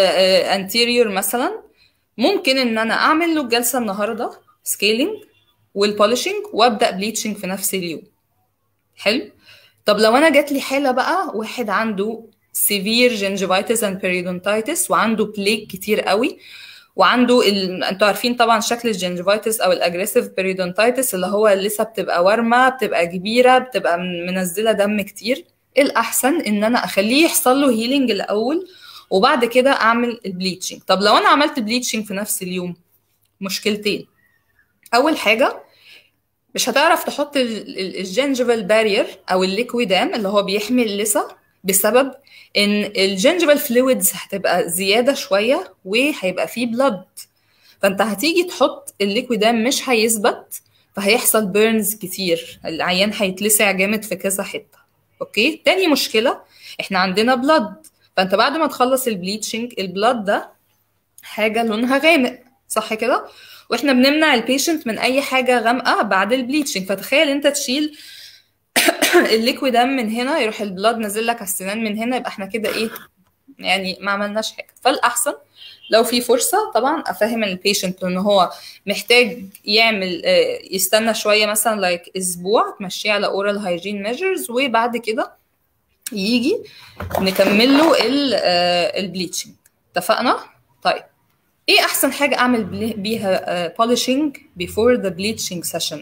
الانتيريور مثلا ممكن ان انا اعمل له الجلسه النهارده سكيلينج والبولشنج وابدا بليتشنج في نفس اليوم حلو طب لو انا جات لي حاله بقى واحد عنده سيفير جنجيفايتس اند بيريدونتايتس وعنده بليك كتير قوي وعنده ال... انتوا عارفين طبعا شكل الجنجيفايتس او الاجريسيف بيريدونتايتس اللي هو لسه بتبقى ورمه بتبقى كبيره بتبقى منزله دم كتير الاحسن ان انا اخليه يحصل له هيلينج الاول وبعد كده اعمل البليتشنج طب لو انا عملت بليتشنج في نفس اليوم مشكلتين اول حاجه مش هتعرف تحط الجنجفال بارير او الليكويدام اللي هو بيحمي اللثه بسبب ان الجنجفال فلويدز هتبقى زياده شويه وهيبقى فيه بلد فانت هتيجي تحط الليكويدام مش هيثبت فهيحصل بيرنز كتير العيان هيتلسع جامد في كذا حته اوكي تاني مشكله احنا عندنا بلد فانت بعد ما تخلص البليتشنج البلد ده حاجه لونها غامق صح كده واحنا بنمنع البيشنت من اي حاجه غامقه بعد البليتشنج فتخيل انت تشيل الليكويد من هنا يروح البلاد نازل لك على السنان من هنا يبقى احنا كده ايه يعني ما عملناش حاجه فالاحسن لو في فرصه طبعا افهم البيشنت ان هو محتاج يعمل يستنى شويه مثلا لايك اسبوع تمشيه على اورال هايجين ميجرز وبعد كده يجي نكمل له البليتشنج اتفقنا طيب ايه احسن حاجه اعمل بيها بولishing before the bleaching session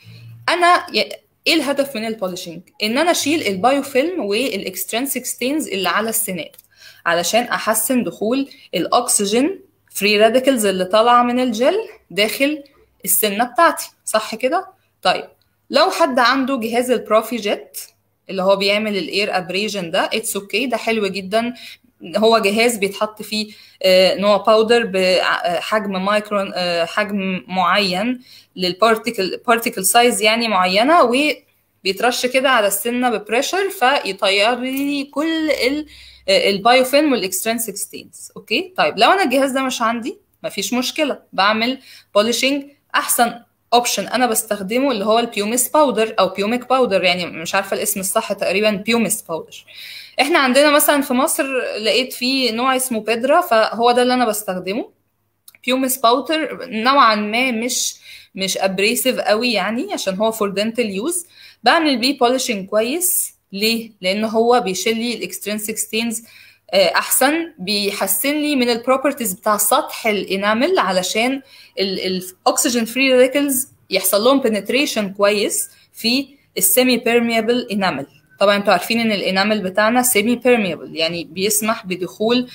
انا ايه الهدف من البولishing ان انا اشيل البايوفيلم والاكسترنسيك ستينز اللي على السنان علشان احسن دخول الاكسجين فري راديكلز اللي طالعه من الجل داخل السنه بتاعتي صح كده طيب لو حد عنده جهاز البروفي جيت اللي هو بيعمل الاير ابريجن ده اتس اوكي okay. ده حلو جدا هو جهاز بيتحط فيه نوع باودر بحجم مايكرون حجم معين للبارتيكل بارتيكل سايز يعني معينه وبيترش كده على السنه ببريشر فيطير لي كل البايوفيلم والاكسترنسيك ستينز اوكي طيب لو انا الجهاز ده مش عندي مفيش مشكله بعمل بوليشنج احسن اوبشن انا بستخدمه اللي هو البيوميس باودر او بيوميك باودر يعني مش عارفه الاسم الصح تقريبا بيوميس باودر احنا عندنا مثلا في مصر لقيت فيه نوع اسمه بيدرا فهو ده اللي انا بستخدمه بيوميس باودر نوعا ما مش مش ابريسيف قوي يعني عشان هو فور دنتال يوز بعمل بيه بولشنج كويس ليه لان هو بيشيل لي الاكسترنسيك ستينز احسن بيحسن لي من البروبرتيز بتاع سطح الانامل علشان الاكسجين فري راديكلز يحصل لهم بنتريشن كويس في السيمي بيرميبل انامل طبعا انتوا عارفين ان الانامل بتاعنا سيمي بيرميبل يعني بيسمح بدخول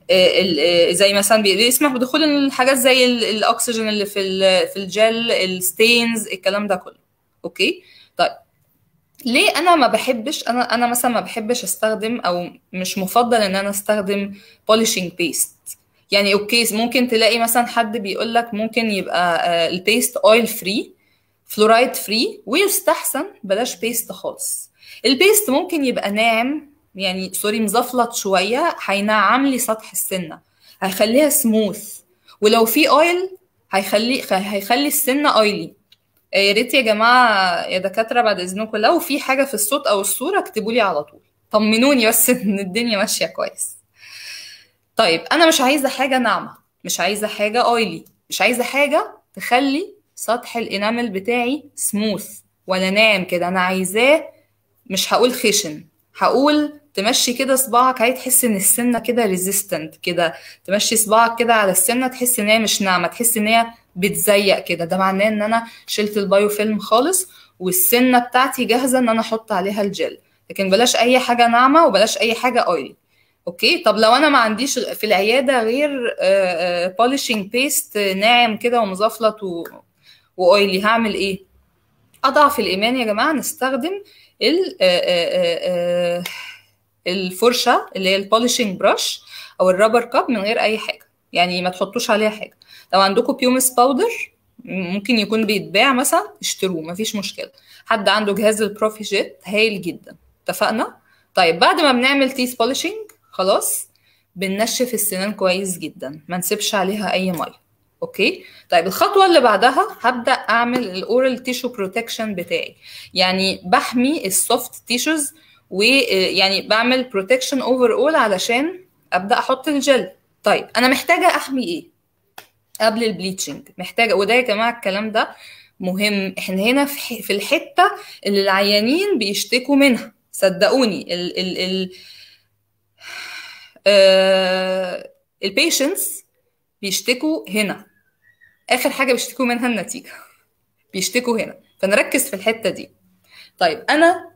زي مثلا بيسمح بدخول الحاجات زي الاكسجين اللي في في الجل الستينز الكلام ده كله اوكي طيب ليه انا ما بحبش انا انا مثلا ما بحبش استخدم او مش مفضل ان انا استخدم بوليشنج بيست يعني اوكي ممكن تلاقي مثلا حد بيقول لك ممكن يبقى البيست اويل فري فلورايد فري ويستحسن بلاش بيست خالص البيست ممكن يبقى ناعم يعني سوري مزفلط شويه هينعم لي سطح السنه هيخليها سموث ولو في اويل هيخلي هيخلي السنه اويلي يا ريت يا جماعه يا دكاتره بعد اذنكم لو في حاجه في الصوت او الصوره اكتبوا لي على طول طمنوني بس ان الدنيا ماشيه كويس طيب انا مش عايزه حاجه ناعمه مش عايزه حاجه اويلي مش عايزه حاجه تخلي سطح الانامل بتاعي سموث ولا ناعم كده انا عايزاه مش هقول خشن هقول تمشي كده صباعك عايز تحس ان السنه كده ريزيستنت كده تمشي صباعك كده على السنه تحس ان هي مش ناعمه تحس ان هي بتزيق كده ده معناه ان انا شلت البايوفيلم خالص والسنه بتاعتي جاهزه ان انا احط عليها الجل لكن بلاش اي حاجه ناعمه وبلاش اي حاجه اويلي اوكي طب لو انا ما عنديش في العياده غير بوليشنج بيست ناعم كده ومزفلط و... واويلي هعمل ايه اضعف الايمان يا جماعه نستخدم ال الفرشه اللي هي البوليشنج براش او الرابر كاب من غير اي حاجه يعني ما تحطوش عليها حاجه لو عندكم بيومس باودر ممكن يكون بيتباع مثلا اشتروه مفيش مشكله حد عنده جهاز البروفي جيت هايل جدا اتفقنا طيب بعد ما بنعمل تيس بوليشنج خلاص بننشف السنان كويس جدا ما نسيبش عليها اي ميه اوكي طيب الخطوه اللي بعدها هبدا اعمل الاورال تيشو بروتكشن بتاعي يعني بحمي السوفت تيشوز ويعني بعمل بروتكشن اوفر اول علشان ابدا احط الجل طيب انا محتاجه احمي ايه قبل البليتشنج محتاجه وده يا جماعه الكلام ده مهم احنا هنا في ح- في الحته اللي العيانين بيشتكوا منها صدقوني ال ال ال آه البيشنتس بيشتكوا هنا اخر حاجه بيشتكوا منها النتيجه بيشتكوا هنا فنركز في الحته دي طيب انا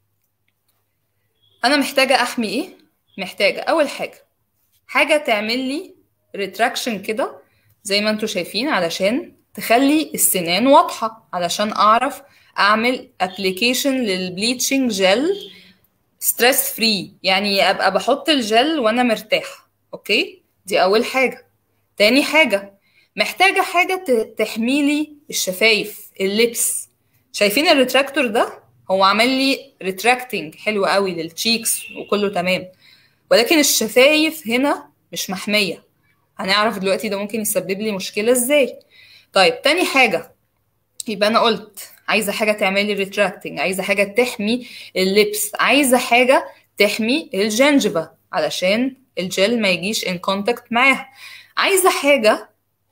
انا محتاجه احمي ايه محتاجه اول حاجه حاجه تعمل لي ريتراكشن كده زي ما انتم شايفين علشان تخلي السنان واضحه علشان اعرف اعمل ابلكيشن للبليتشنج جل ستريس فري يعني ابقى بحط الجل وانا مرتاحه اوكي دي اول حاجه تاني حاجه محتاجه حاجه ت- تحميلي الشفايف اللبس شايفين الريتراكتور ده هو عمل لي ريتراكتنج حلو قوي للتشيكس وكله تمام ولكن الشفايف هنا مش محميه هنعرف دلوقتي ده ممكن يسبب لي مشكله ازاي طيب تاني حاجه يبقى انا قلت عايزه حاجه تعمل لي ريتراكتنج عايزه حاجه تحمي اللبس عايزه حاجه تحمي الجنجبه علشان الجل ما يجيش ان كونتاكت معاها عايزه حاجه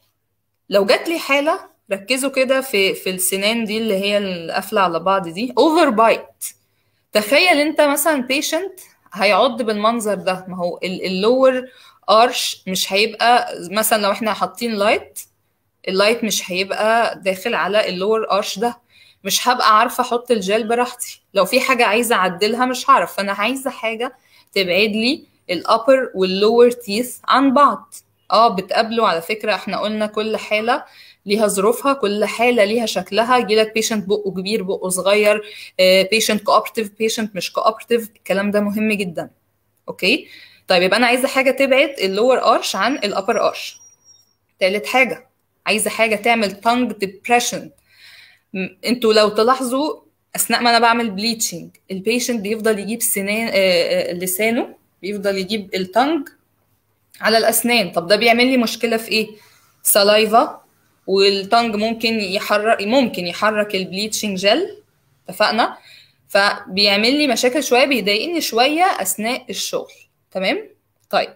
لو جات لي حاله ركزوا كده في في السنان دي اللي هي القافله على بعض دي اوفر بايت تخيل انت مثلا بيشنت هيعض بالمنظر ده ما هو اللور ارش مش هيبقى مثلا لو احنا حاطين لايت اللايت مش هيبقى داخل على اللور ارش ده مش هبقى عارفه احط الجل براحتي لو في حاجه عايزه اعدلها مش هعرف فانا عايزه حاجه تبعد لي الابر واللور تيث عن بعض اه بتقابله على فكره احنا قلنا كل حاله ليها ظروفها كل حاله ليها شكلها يجيلك بيشنت بقه كبير بقه صغير بيشنت كوبرتيف بيشنت مش كوبرتيف الكلام ده مهم جدا اوكي طيب يبقى انا عايزه حاجه تبعد اللور ارش عن الابر ارش تالت حاجه عايزه حاجه تعمل تانج ديبريشن انتوا لو تلاحظوا اثناء ما انا بعمل بليتشنج البيشنت بيفضل يجيب سنان آه لسانه بيفضل يجيب التانج على الاسنان طب ده بيعمل لي مشكله في ايه سلايفا والتانج ممكن يحرك ممكن يحرك البليتشنج جل اتفقنا فبيعمل لي مشاكل شويه بيضايقني شويه اثناء الشغل تمام طيب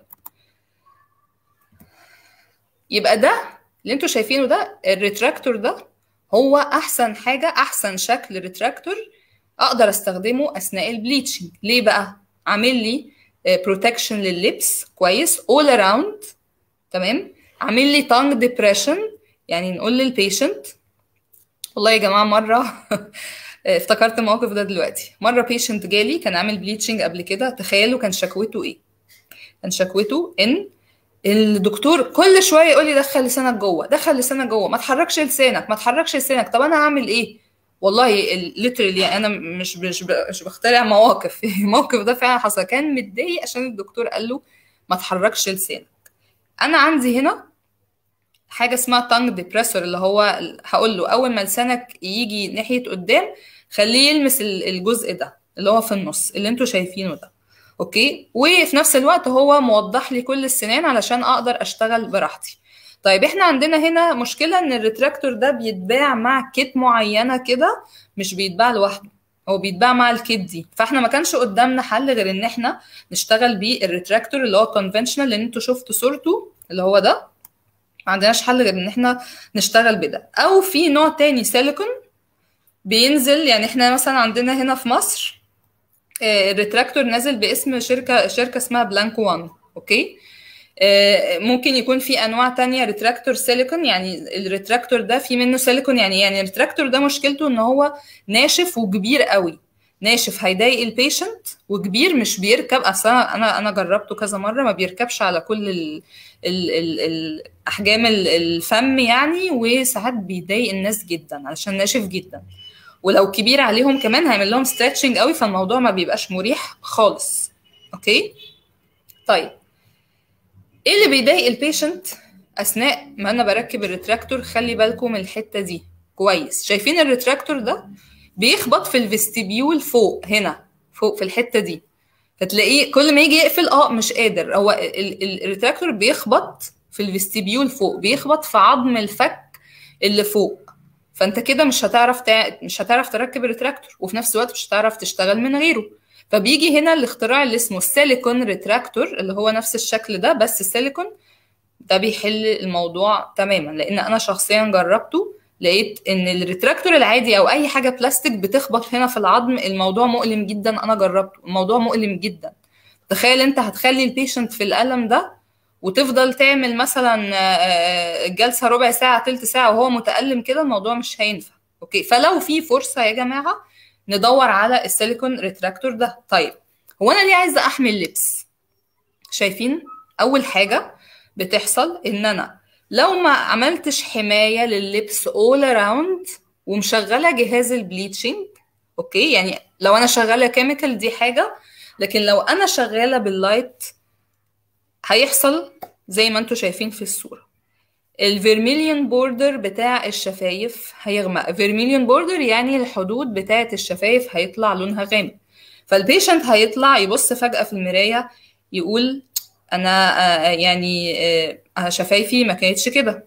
يبقى ده اللي انتوا شايفينه ده الريتراكتور ده هو احسن حاجه احسن شكل ريتراكتور اقدر استخدمه اثناء البليتشنج ليه بقى عامل لي بروتكشن لللبس كويس اول اراوند تمام عامل لي تانج ديبريشن يعني نقول للبيشنت والله يا جماعه مره افتكرت الموقف ده دلوقتي مره بيشنت جالي كان عامل بليتشنج قبل كده تخيلوا كان شكوته ايه كان شكوته ان الدكتور كل شويه يقول لي دخل لسانك جوه دخل لسانك جوه ما تحركش لسانك ما تحركش لسانك طب انا هعمل ايه والله ليترلي انا مش مش مش بخترع مواقف الموقف ده فعلا حصل كان متضايق عشان الدكتور قال له ما تحركش لسانك انا عندي هنا حاجه اسمها تانج ديبريسور اللي هو هقول له اول ما لسانك يجي ناحيه قدام خليه يلمس الجزء ده اللي هو في النص اللي انتوا شايفينه ده اوكي وفي نفس الوقت هو موضح لي كل السنان علشان اقدر اشتغل براحتي طيب احنا عندنا هنا مشكله ان الريتراكتور ده بيتباع مع كيت معينه كده مش بيتباع لوحده هو بيتباع مع الكيت دي فاحنا ما كانش قدامنا حل غير ان احنا نشتغل بيه الريتراكتور اللي هو كونفنشنال اللي انتوا شفتوا صورته اللي هو ده ما عندناش حل غير ان احنا نشتغل بده او في نوع تاني سيليكون بينزل يعني احنا مثلا عندنا هنا في مصر الريتراكتور نازل باسم شركه شركه اسمها بلانكو 1 اوكي ممكن يكون في انواع تانية ريتراكتور سيليكون يعني الريتراكتور ده في منه سيليكون يعني يعني الريتراكتور ده مشكلته ان هو ناشف وكبير قوي ناشف هيضايق البيشنت وكبير مش بيركب اصلا انا انا جربته كذا مره ما بيركبش على كل ال ال ال الاحجام الفم يعني وساعات بيضايق الناس جدا علشان ناشف جدا ولو كبير عليهم كمان هيعمل لهم ستريتشنج قوي فالموضوع ما بيبقاش مريح خالص اوكي طيب ايه اللي بيضايق البيشنت اثناء ما انا بركب الريتراكتور خلي بالكم من الحته دي كويس شايفين الريتراكتور ده بيخبط في الفيستيبيول فوق هنا فوق في الحته دي فتلاقيه كل ما يجي يقفل اه مش قادر هو الريتراكتور بيخبط في الفيستيبيول فوق بيخبط في عظم الفك اللي فوق فانت كده مش هتعرف تع... مش هتعرف تركب الريتراكتور وفي نفس الوقت مش هتعرف تشتغل من غيره فبيجي هنا الاختراع اللي اسمه السيليكون ريتراكتور اللي هو نفس الشكل ده بس السيليكون ده بيحل الموضوع تماما لان انا شخصيا جربته لقيت ان الريتراكتور العادي او اي حاجه بلاستيك بتخبط هنا في العظم الموضوع مؤلم جدا انا جربته الموضوع مؤلم جدا تخيل انت هتخلي البيشنت في الالم ده وتفضل تعمل مثلا جلسه ربع ساعه تلت ساعه وهو متالم كده الموضوع مش هينفع اوكي فلو في فرصه يا جماعه ندور على السيليكون ريتراكتور ده طيب هو انا ليه عايزه احمي اللبس شايفين اول حاجه بتحصل ان انا لو ما عملتش حمايه لللبس اول اراوند ومشغله جهاز البليتشنج اوكي يعني لو انا شغاله كيميكال دي حاجه لكن لو انا شغاله باللايت هيحصل زي ما انتم شايفين في الصوره الفيرميليون بوردر بتاع الشفايف هيغمق فيرميليون بوردر يعني الحدود بتاعه الشفايف هيطلع لونها غامق فالبيشنت هيطلع يبص فجاه في المرايه يقول انا يعني شفايفي ما كانتش كده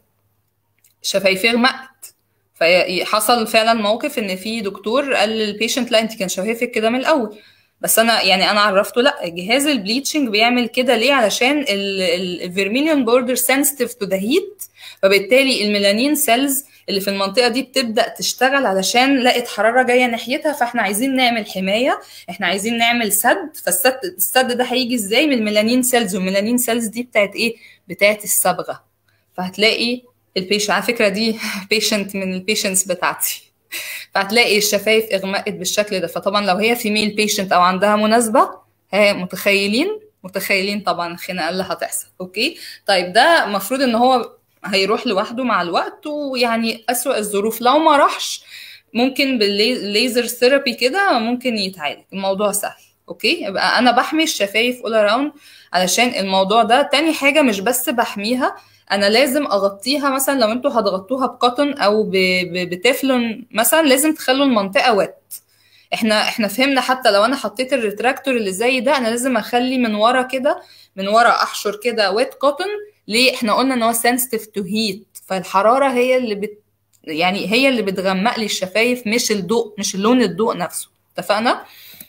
شفايفي غمقت فحصل فعلا موقف ان في دكتور قال للبيشنت لا انت كان شفايفك كده من الاول بس انا يعني انا عرفته لا جهاز البليتشنج بيعمل كده ليه علشان الفيرميليون بوردر سنسيتيف تو ذا هيت فبالتالي الميلانين سيلز اللي في المنطقه دي بتبدا تشتغل علشان لقت حراره جايه ناحيتها فاحنا عايزين نعمل حمايه احنا عايزين نعمل سد فالسد السد ده هيجي ازاي من الميلانين سيلز والميلانين سيلز دي بتاعت ايه بتاعت الصبغه فهتلاقي البيشنت على فكره دي بيشنت من البيشنتس بتاعتي فهتلاقي الشفايف اغمقت بالشكل ده فطبعا لو هي فيميل بيشنت او عندها مناسبه ها متخيلين متخيلين طبعا الخناقه اللي هتحصل اوكي طيب ده المفروض ان هو هيروح لوحده مع الوقت ويعني اسوأ الظروف لو ما راحش ممكن بالليزر ثيرابي كده ممكن يتعالج الموضوع سهل اوكي يبقى انا بحمي الشفايف اول اراوند علشان الموضوع ده تاني حاجه مش بس بحميها انا لازم اغطيها مثلا لو انتوا هتغطوها بقطن او بتeflon مثلا لازم تخلوا المنطقه وات احنا احنا فهمنا حتى لو انا حطيت الريتراكتور اللي زي ده انا لازم اخلي من ورا كده من ورا احشر كده ويت كوتن ليه احنا قلنا ان هو سنسيتيف تو هيت فالحراره هي اللي بت يعني هي اللي بتغمق لي الشفايف مش الضوء مش لون الضوء نفسه اتفقنا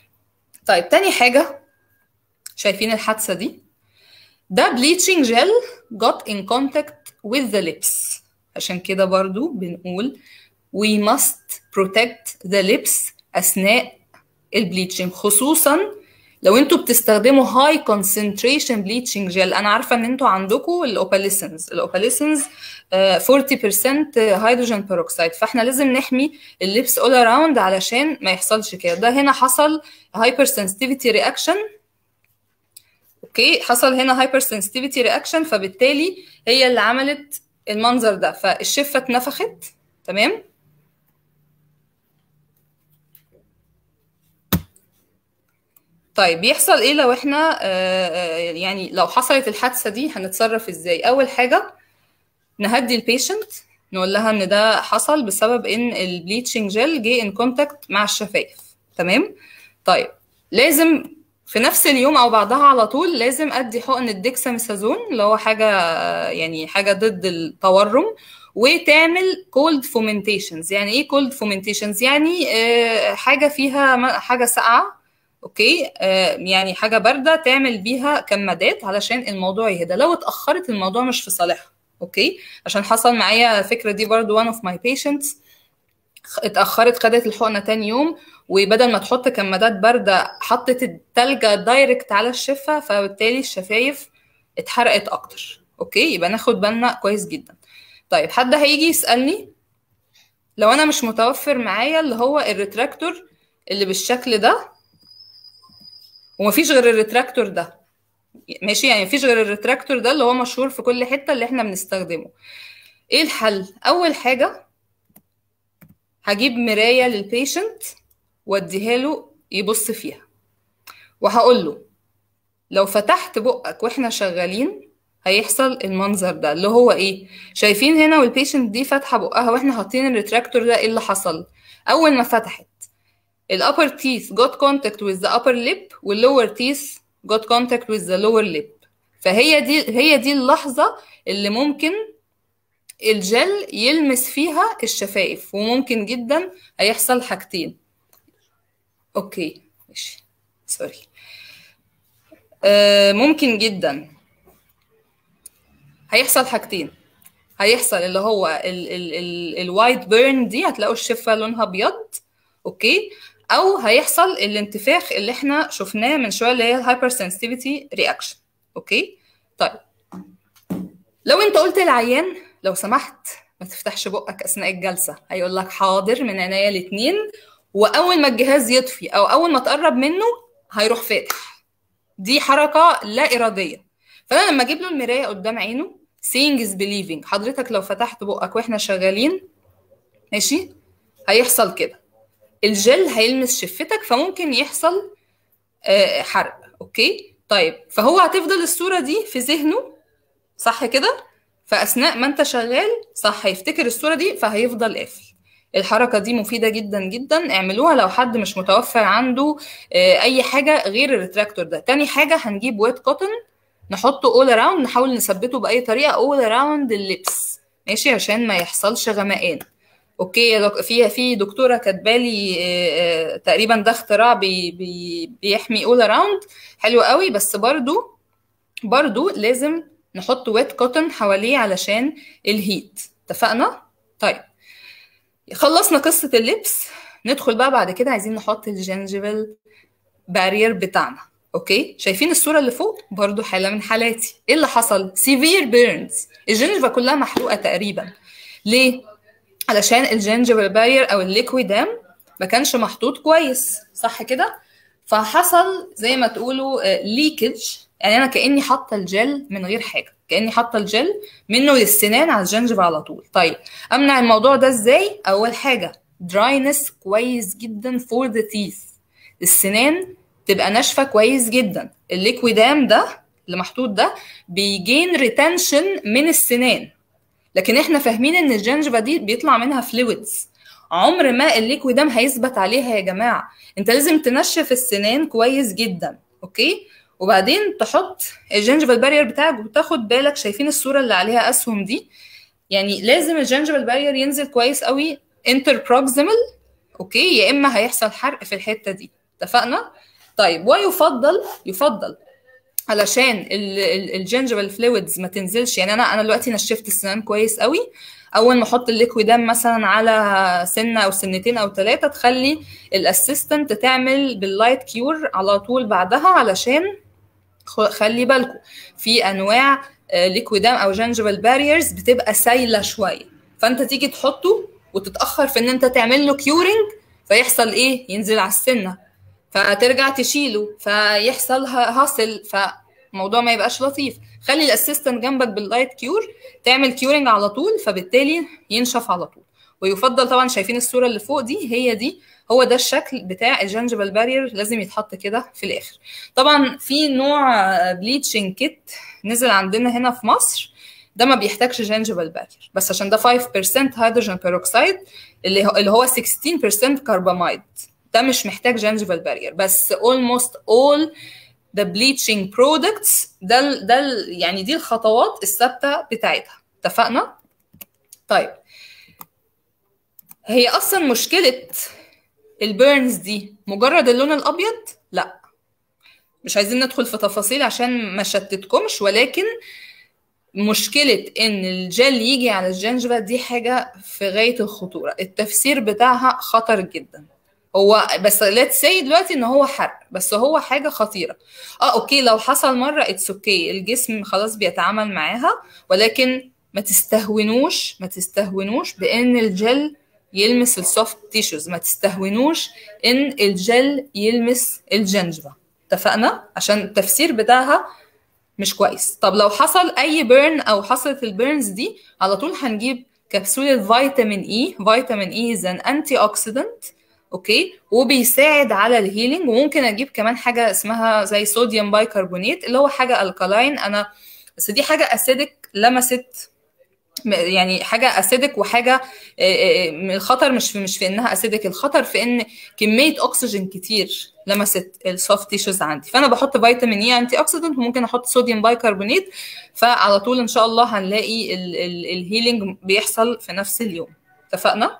طيب تاني حاجه شايفين الحادثه دي ده bleaching gel got in contact with the lips عشان كده برضو بنقول we must protect the lips أثناء البليتشنج خصوصا لو انتوا بتستخدموا high concentration bleaching gel انا عارفه ان انتوا عندكم الاوباليسنز الاوباليسنز 40% هيدروجين بيروكسيد فاحنا لازم نحمي اللبس all around علشان ما يحصلش كده ده هنا حصل hyper sensitivity reaction اوكي حصل هنا هايبر سنسيتيفيتي رياكشن فبالتالي هي اللي عملت المنظر ده فالشفه اتنفخت تمام طيب بيحصل ايه لو احنا آه يعني لو حصلت الحادثه دي هنتصرف ازاي اول حاجه نهدي البيشنت نقول لها ان ده حصل بسبب ان البليتشنج جel جه ان كونتاكت مع الشفايف تمام طيب لازم في نفس اليوم او بعدها على طول لازم ادي حقن الديكساميثازون اللي هو حاجه يعني حاجه ضد التورم وتعمل كولد فومنتيشنز يعني ايه كولد فومنتيشنز يعني حاجه فيها حاجه ساقعه اوكي يعني حاجه بارده تعمل بيها كمادات علشان الموضوع يهدى لو اتاخرت الموضوع مش في صالحها اوكي عشان حصل معايا الفكره دي برضو one of my patients اتاخرت خدت الحقنه تاني يوم وبدل ما تحط كمادات بارده حطت التلجة دايركت على الشفه فبالتالي الشفايف اتحرقت اكتر اوكي يبقى ناخد بالنا كويس جدا طيب حد هيجي يسالني لو انا مش متوفر معايا اللي هو الريتراكتور اللي بالشكل ده ومفيش غير الريتراكتور ده ماشي يعني مفيش غير الريتراكتور ده اللي هو مشهور في كل حته اللي احنا بنستخدمه ايه الحل اول حاجه هجيب مرايه للبيشنت واديها له يبص فيها وهقول له لو فتحت بقك واحنا شغالين هيحصل المنظر ده اللي هو ايه شايفين هنا والبيشنت دي فاتحه بقها واحنا حاطين الريتراكتور ده ايه اللي حصل اول ما فتحت الupper teeth got contact with the upper lip والlower teeth got contact with the lower lip فهي دي هي دي اللحظه اللي ممكن الجل يلمس فيها الشفايف وممكن جدا هيحصل حاجتين اوكي ماشي سوري آه ممكن جدا هيحصل حاجتين هيحصل اللي هو الوايت بيرن دي هتلاقوا الشفه لونها ابيض اوكي او هيحصل الانتفاخ اللي احنا شفناه من شويه اللي هي الهايبر سنسيتيفيتي رياكشن اوكي طيب لو انت قلت للعيان لو سمحت ما تفتحش بقك اثناء الجلسه هيقول لك حاضر من عينيا الاثنين واول ما الجهاز يطفي او اول ما تقرب منه هيروح فاتح دي حركه لا اراديه فانا لما اجيب له المرايه قدام عينه seeing is believing حضرتك لو فتحت بقك واحنا شغالين ماشي هيحصل كده الجل هيلمس شفتك فممكن يحصل آه، حرق اوكي طيب فهو هتفضل الصوره دي في ذهنه صح كده فاثناء ما انت شغال صح هيفتكر الصوره دي فهيفضل قافل الحركة دي مفيدة جدا جدا اعملوها لو حد مش متوفر عنده آه، أي حاجة غير الريتراكتور ده تاني حاجة هنجيب ويت كوتن نحطه اول اراوند نحاول نثبته بأي طريقة اول اراوند اللبس ماشي عشان ما يحصلش غمقان اوكي يا دك... في في دكتوره كاتبالي آه، آه، تقريبا ده اختراع بي... بي... بيحمي اول اراوند حلو قوي بس برضو برضو لازم نحط ويت كوتن حواليه علشان الهيت اتفقنا طيب خلصنا قصه اللبس ندخل بقى بعد كده عايزين نحط الجنجبل بارير بتاعنا اوكي شايفين الصوره اللي فوق برضو حاله من حالاتي ايه اللي حصل سيفير بيرنز الجنجفه كلها محروقه تقريبا ليه علشان الجنجبل بارير او الليكويدام ما كانش محطوط كويس صح كده فحصل زي ما تقولوا ليكج يعني انا كاني حاطه الجل من غير حاجه كاني حاطه الجل منه للسنان على الجنجبه على طول طيب امنع الموضوع ده ازاي اول حاجه دراينس كويس جدا فور ذا تيث السنان تبقى ناشفه كويس جدا الليكويدام ده اللي محطوط ده بيجين ريتنشن من السنان لكن احنا فاهمين ان الجنجبه دي بيطلع منها فلويدز عمر ما الليكويدام هيثبت عليها يا جماعه انت لازم تنشف السنان كويس جدا اوكي وبعدين تحط الجنجبل بارير بتاعك وتاخد بالك شايفين الصوره اللي عليها اسهم دي يعني لازم الجنجبل بارير ينزل كويس قوي انتر بروكسيمال اوكي يا اما هيحصل حرق في الحته دي اتفقنا طيب ويفضل يفضل علشان الجنجبل فلويدز ما تنزلش يعني انا انا دلوقتي نشفت السنان كويس قوي اول ما احط الليكويدام مثلا على سنه او سنتين او ثلاثه تخلي الاسيستنت تعمل باللايت كيور على طول بعدها علشان خلي بالكم في انواع ليكويدام او جنجبل باريرز بتبقى سايله شويه فانت تيجي تحطه وتتاخر في ان انت تعمل له كيورنج فيحصل ايه ينزل على السنه فترجع تشيله فيحصل هاسل فالموضوع ما يبقاش لطيف خلي الاسيستنت جنبك باللايت كيور تعمل كيورنج على طول فبالتالي ينشف على طول ويفضل طبعا شايفين الصوره اللي فوق دي هي دي هو ده الشكل بتاع الجنجبل بارير لازم يتحط كده في الاخر طبعا في نوع بليتشنج كيت نزل عندنا هنا في مصر ده ما بيحتاجش جنجبل بارير بس عشان ده 5% هيدروجين بيروكسيد اللي هو اللي هو 16% كرباميد ده مش محتاج جنجبل بارير بس almost all the bleaching products ده ده يعني دي الخطوات الثابته بتاعتها اتفقنا طيب هي اصلا مشكله البيرنز دي مجرد اللون الابيض لا مش عايزين ندخل في تفاصيل عشان ما شتتكمش ولكن مشكلة إن الجل يجي على الجنجبة دي حاجة في غاية الخطورة التفسير بتاعها خطر جدا هو بس ليتس سي دلوقتي ان هو حرق بس هو حاجه خطيره اه اوكي لو حصل مره اتس اوكي okay. الجسم خلاص بيتعامل معاها ولكن ما تستهونوش ما تستهونوش بان الجل يلمس السوفت تيشوز ما تستهونوش ان الجل يلمس الجنجبه اتفقنا عشان التفسير بتاعها مش كويس طب لو حصل اي بيرن او حصلت البيرنز دي على طول هنجيب كبسولة فيتامين اي فيتامين اي از ان انتي اوكسيدنت اوكي وبيساعد على الهيلينج وممكن اجيب كمان حاجه اسمها زي صوديوم بايكربونات اللي هو حاجه الكالاين انا بس دي حاجه اسيدك لمست يعني حاجه اسيدك وحاجه الخطر مش في مش في انها اسيدك الخطر في ان كميه اكسجين كتير لمست السوفت تيشوز عندي فانا بحط فيتامين اي انتي اوكسيدنت وممكن احط صوديوم بايكربونات فعلى طول ان شاء الله هنلاقي الهيلينج بيحصل في نفس اليوم اتفقنا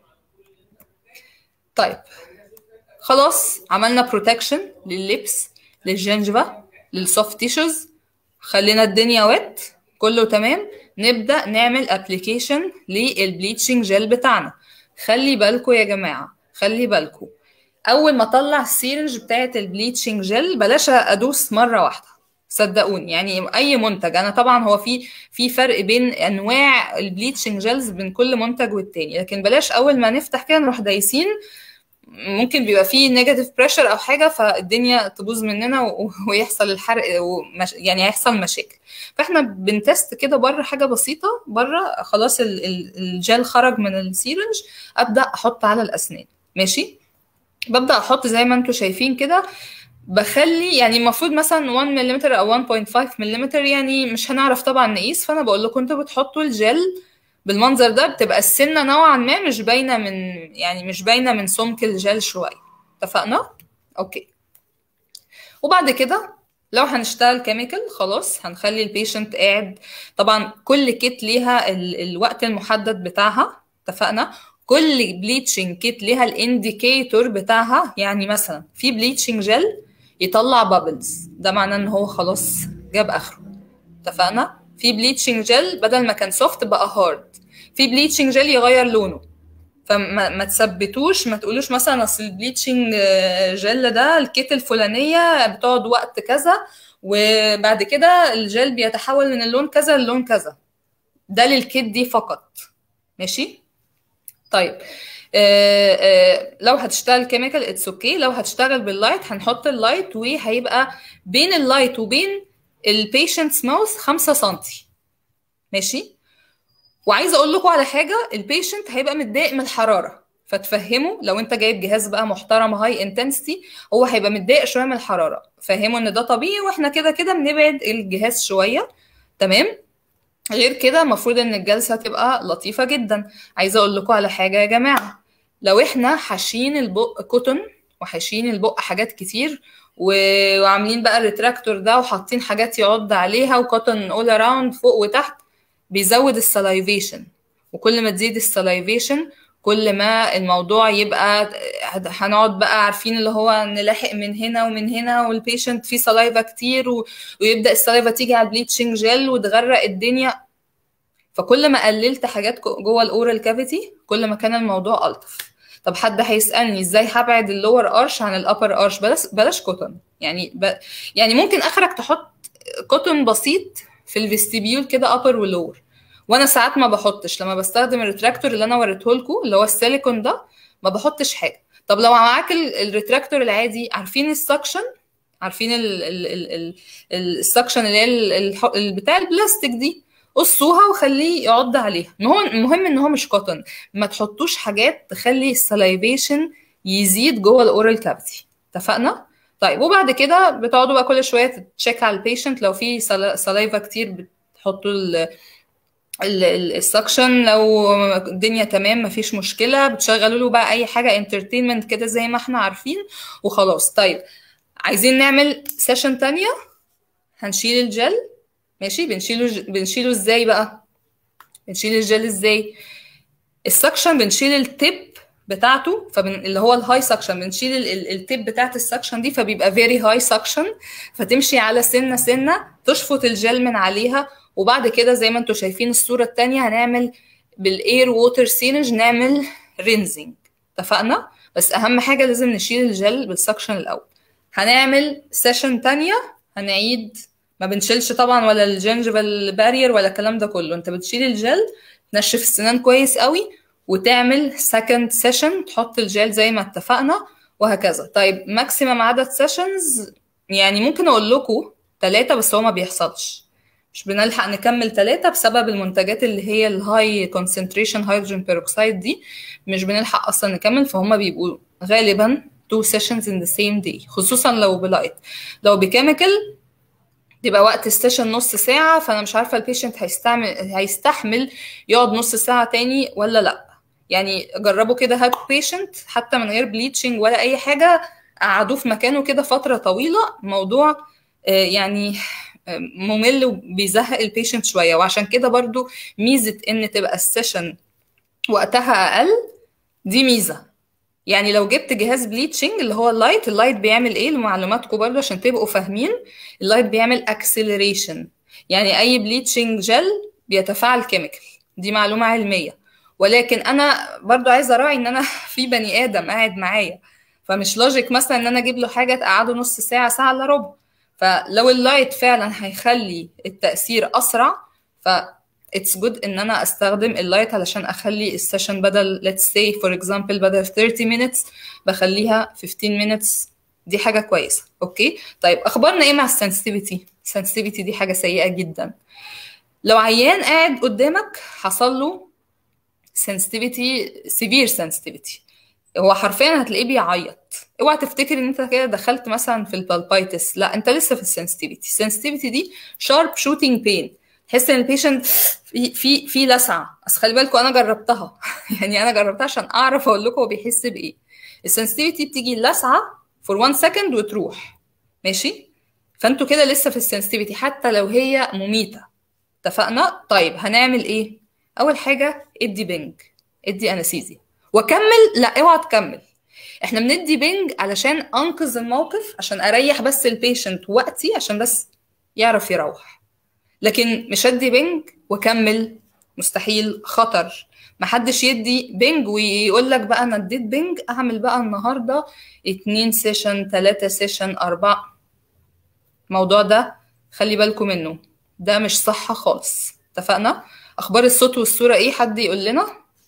طيب خلاص عملنا بروتكشن لللبس للجنجبة للسوفت تيشوز خلينا الدنيا ويت كله تمام نبدا نعمل ابلكيشن للبليتشنج جel بتاعنا خلي بالكم يا جماعه خلي بالكم اول ما اطلع السيرنج بتاعه البليتشنج جل بلاش ادوس مره واحده صدقوني يعني اي منتج انا طبعا هو في في فرق بين انواع البليتشنج جيلز بين كل منتج والتاني لكن بلاش اول ما نفتح كده نروح دايسين ممكن بيبقى فيه نيجاتيف بريشر او حاجه فالدنيا تبوظ مننا ويحصل الحرق ومش يعني هيحصل مشاكل فاحنا بنتست كده بره حاجه بسيطه بره خلاص الجل خرج من السيرنج ابدا احط على الاسنان ماشي ببدا احط زي ما انتم شايفين كده بخلي يعني المفروض مثلا 1 ملم او 1.5 ملم يعني مش هنعرف طبعا نقيس فانا بقول لكم انتوا بتحطوا الجل بالمنظر ده بتبقى السنه نوعا ما مش باينه من يعني مش باينه من سمك الجل شويه اتفقنا اوكي وبعد كده لو هنشتغل كيميكال خلاص هنخلي البيشنت قاعد طبعا كل كيت ليها ال... الوقت المحدد بتاعها اتفقنا كل بليتشنج كيت ليها الانديكيتور بتاعها يعني مثلا في بليتشنج جل يطلع بابلز ده معناه ان هو خلاص جاب اخره اتفقنا في بليتشنج جل بدل ما كان سوفت بقى هارد في بليتشنج جل يغير لونه فما ما تثبتوش ما تقولوش مثلا اصل البليتشنج جل ده الكيت الفلانيه بتقعد وقت كذا وبعد كده الجل بيتحول من اللون كذا للون كذا ده للكيت دي فقط ماشي طيب آه آه لو هتشتغل كيميكال اتس اوكي لو هتشتغل باللايت هنحط اللايت وهيبقى بين اللايت وبين البيشنتس ماوث 5 سم ماشي وعايزه اقول لكم على حاجه البيشنت هيبقى متضايق من الحراره فتفهمه لو انت جايب جهاز بقى محترم هاي انتنسيتي هو هيبقى متضايق شويه من الحراره فهمه ان ده طبيعي واحنا كده كده بنبعد الجهاز شويه تمام غير كده المفروض ان الجلسه تبقى لطيفه جدا عايزه اقول لكم على حاجه يا جماعه لو احنا حاشين البق كوتون وحاشين البق حاجات كتير وعاملين بقى الريتراكتور ده وحاطين حاجات يعض عليها وكوتون اول اراوند فوق وتحت بيزود السلايفيشن وكل ما تزيد السلايفيشن كل ما الموضوع يبقى هنقعد بقى عارفين اللي هو نلاحق من هنا ومن هنا والبيشنت فيه سلايفا كتير و... ويبدا السلايفا تيجي على البليتشنج جل وتغرق الدنيا فكل ما قللت حاجات جوه الاورال كافيتي كل ما كان الموضوع الطف طب حد هيسالني ازاي هبعد اللور ارش عن الابر ارش بلاش بلاش كوتون يعني ب... يعني ممكن اخرك تحط كوتون بسيط في الفيستيبيول كده ابر ولور وانا ساعات ما بحطش لما بستخدم الريتراكتور اللي انا وريته لكم اللي هو السيليكون ده ما بحطش حاجه طب لو معاك الريتراكتور العادي عارفين السكشن عارفين السكشن اللي هي بتاع البلاستيك دي قصوها وخليه يعض عليها هو المهم ان هو مش كوتون ما تحطوش حاجات تخلي السلايفيشن يزيد جوه الاورال كافيتي اتفقنا طيب وبعد كده بتقعدوا بقى كل شويه تشيك على البيشنت لو في سلايفا كتير بتحطوا السكشن لو الدنيا تمام مفيش مشكله بتشغلوا له بقى اي حاجه انترتينمنت كده زي ما احنا عارفين وخلاص طيب عايزين نعمل سيشن تانية هنشيل الجل ماشي بنشيله بنشيله ازاي بقى بنشيل الجل ازاي السكشن بنشيل التب بتاعته فبن... اللي هو الهاي سكشن بنشيل التب بتاعت السكشن دي فبيبقى فيري هاي سكشن فتمشي على سنه سنه تشفط الجل من عليها وبعد كده زي ما انتم شايفين الصوره الثانيه هنعمل بالاير ووتر سينج نعمل رينزنج اتفقنا بس اهم حاجه لازم نشيل الجل بالسكشن الاول هنعمل سيشن تانية هنعيد ما بنشيلش طبعا ولا الجنجفال بارير ولا الكلام ده كله انت بتشيل الجل تنشف السنان كويس قوي وتعمل سكند سيشن تحط الجل زي ما اتفقنا وهكذا طيب ماكسيمم عدد سيشنز يعني ممكن اقول لكم ثلاثة بس هو ما بيحصلش مش بنلحق نكمل ثلاثة بسبب المنتجات اللي هي الهاي كونسنتريشن هيدروجين بيروكسيد دي مش بنلحق اصلا نكمل فهم بيبقوا غالبا two sessions in the same day خصوصا لو بلايت لو بكيميكال تبقى وقت السيشن نص ساعة فأنا مش عارفة البيشنت هيستعمل هيستحمل يقعد نص ساعة تاني ولا لأ يعني جربوا كده هات بيشنت حتى من غير بليتشنج ولا أي حاجة قعدوه في مكانه كده فترة طويلة موضوع يعني ممل وبيزهق البيشنت شويه وعشان كده برضو ميزه ان تبقى السيشن وقتها اقل دي ميزه يعني لو جبت جهاز بليتشنج اللي هو اللايت اللايت بيعمل ايه لمعلوماتكم برضو عشان تبقوا فاهمين اللايت بيعمل اكسلريشن يعني اي بليتشنج جل بيتفاعل كيميكال دي معلومه علميه ولكن انا برضو عايزه اراعي ان انا في بني ادم قاعد معايا فمش لوجيك مثلا ان انا اجيب له حاجه تقعده نص ساعه ساعه الا ربع فلو اللايت فعلا هيخلي التاثير اسرع ف اتس جود ان انا استخدم اللايت علشان اخلي السيشن بدل let's say for example بدل 30 minutes بخليها 15 minutes دي حاجة كويسة اوكي طيب اخبارنا ايه مع السنسيتيفيتي السنسيتيفيتي دي حاجة سيئة جدا لو عيان قاعد قدامك حصل له sensitivity severe sensitivity هو حرفيا هتلاقيه بيعيط اوعى تفتكر ان انت كده دخلت مثلا في البالبايتس لا انت لسه في السنسيتيفيتي السنسيتيفيتي دي شارب شوتينج بين تحس ان البيشنت في في في لسعه بس خلي بالكم انا جربتها يعني انا جربتها عشان اعرف اقول لكم هو بيحس بايه السنسيتيفيتي بتيجي لسعه فور 1 سكند وتروح ماشي فانتوا كده لسه في السنسيتيفيتي حتى لو هي مميته اتفقنا طيب هنعمل ايه اول حاجه ادي بنج ادي انستيزيا واكمل لا اوعى تكمل احنا بندي بنج علشان انقذ الموقف عشان اريح بس البيشنت وقتي عشان بس يعرف يروح لكن مش ادي بنج واكمل مستحيل خطر محدش يدي بنج ويقول لك بقى انا اديت بنج اعمل بقى النهارده اتنين سيشن تلاتة سيشن اربعة الموضوع ده خلي بالكم منه ده مش صح خالص اتفقنا اخبار الصوت والصوره ايه حد يقول لنا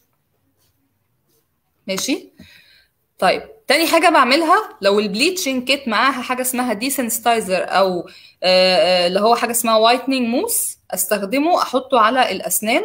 ماشي طيب تاني حاجه بعملها لو البليتشنج كيت معاها حاجه اسمها ديسنستايزر او اللي هو حاجه اسمها وايتنينج موس استخدمه احطه على الاسنان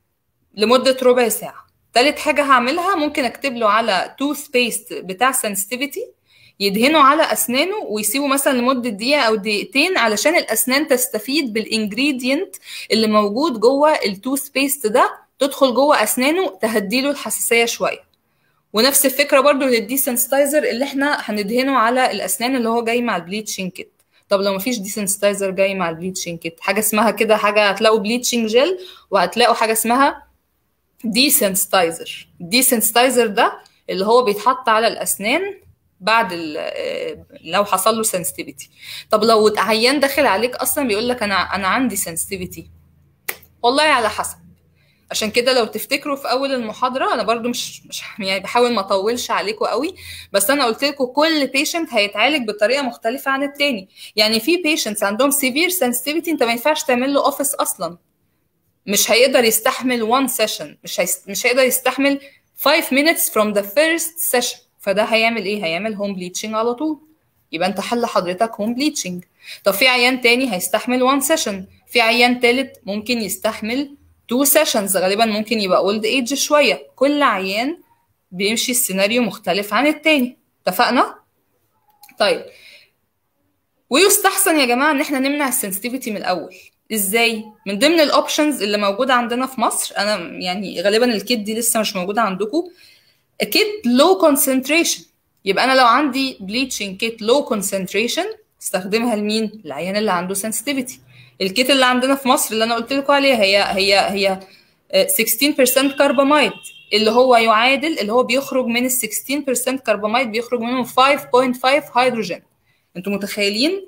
لمده ربع ساعه تالت حاجه هعملها ممكن اكتب له على توث بيست بتاع سنسيتيفيتي يدهنه على اسنانه ويسيبه مثلا لمده دقيقه او دقيقتين علشان الاسنان تستفيد بالانجريدينت اللي موجود جوه التوث بيست ده تدخل جوه اسنانه تهديله الحساسيه شويه ونفس الفكره برضو للديسنسيتايزر اللي احنا هندهنه على الاسنان اللي هو جاي مع البليتشنج كيت طب لو مفيش ديسنسيتايزر جاي مع البليتشنج كيت حاجه اسمها كده حاجه هتلاقوا بليتشنج جل وهتلاقوا حاجه اسمها ديسنسيتايزر الديسنسيتايزر ده اللي هو بيتحط على الاسنان بعد لو حصل له سنسيتيفيتي طب لو عيان داخل عليك اصلا بيقول لك انا انا عندي سنسيتيفيتي والله على حسب عشان كده لو تفتكروا في اول المحاضره انا برضو مش مش يعني بحاول ما اطولش عليكم قوي بس انا قلت لكم كل بيشنت هيتعالج بطريقه مختلفه عن التاني يعني في بيشنتس عندهم سيفير سنسيتيفيتي انت ما ينفعش تعمل له اوفيس اصلا مش هيقدر يستحمل one سيشن مش هيست... مش هيقدر يستحمل 5 minutes from the first session فده هيعمل ايه هيعمل هوم بليتشنج على طول يبقى انت حل حضرتك هوم بليتشنج طب في عيان تاني هيستحمل 1 سيشن في عيان تالت ممكن يستحمل 2 سيشنز غالبا ممكن يبقى اولد ايج شويه كل عيان بيمشي السيناريو مختلف عن التاني اتفقنا طيب ويستحسن يا جماعه ان احنا نمنع السنسيتيفيتي من الاول ازاي من ضمن الاوبشنز اللي موجوده عندنا في مصر انا يعني غالبا الكيت دي لسه مش موجوده عندكم كيت لو كونسنتريشن يبقى انا لو عندي بليتشنج كيت لو كونسنتريشن استخدمها لمين العيان اللي عنده سنسيتيفيتي الكيت اللي عندنا في مصر اللي انا قلت لكم عليها هي هي هي 16% كرباميد اللي هو يعادل اللي هو بيخرج من ال 16% كرباميد بيخرج منهم 5.5 هيدروجين انتوا متخيلين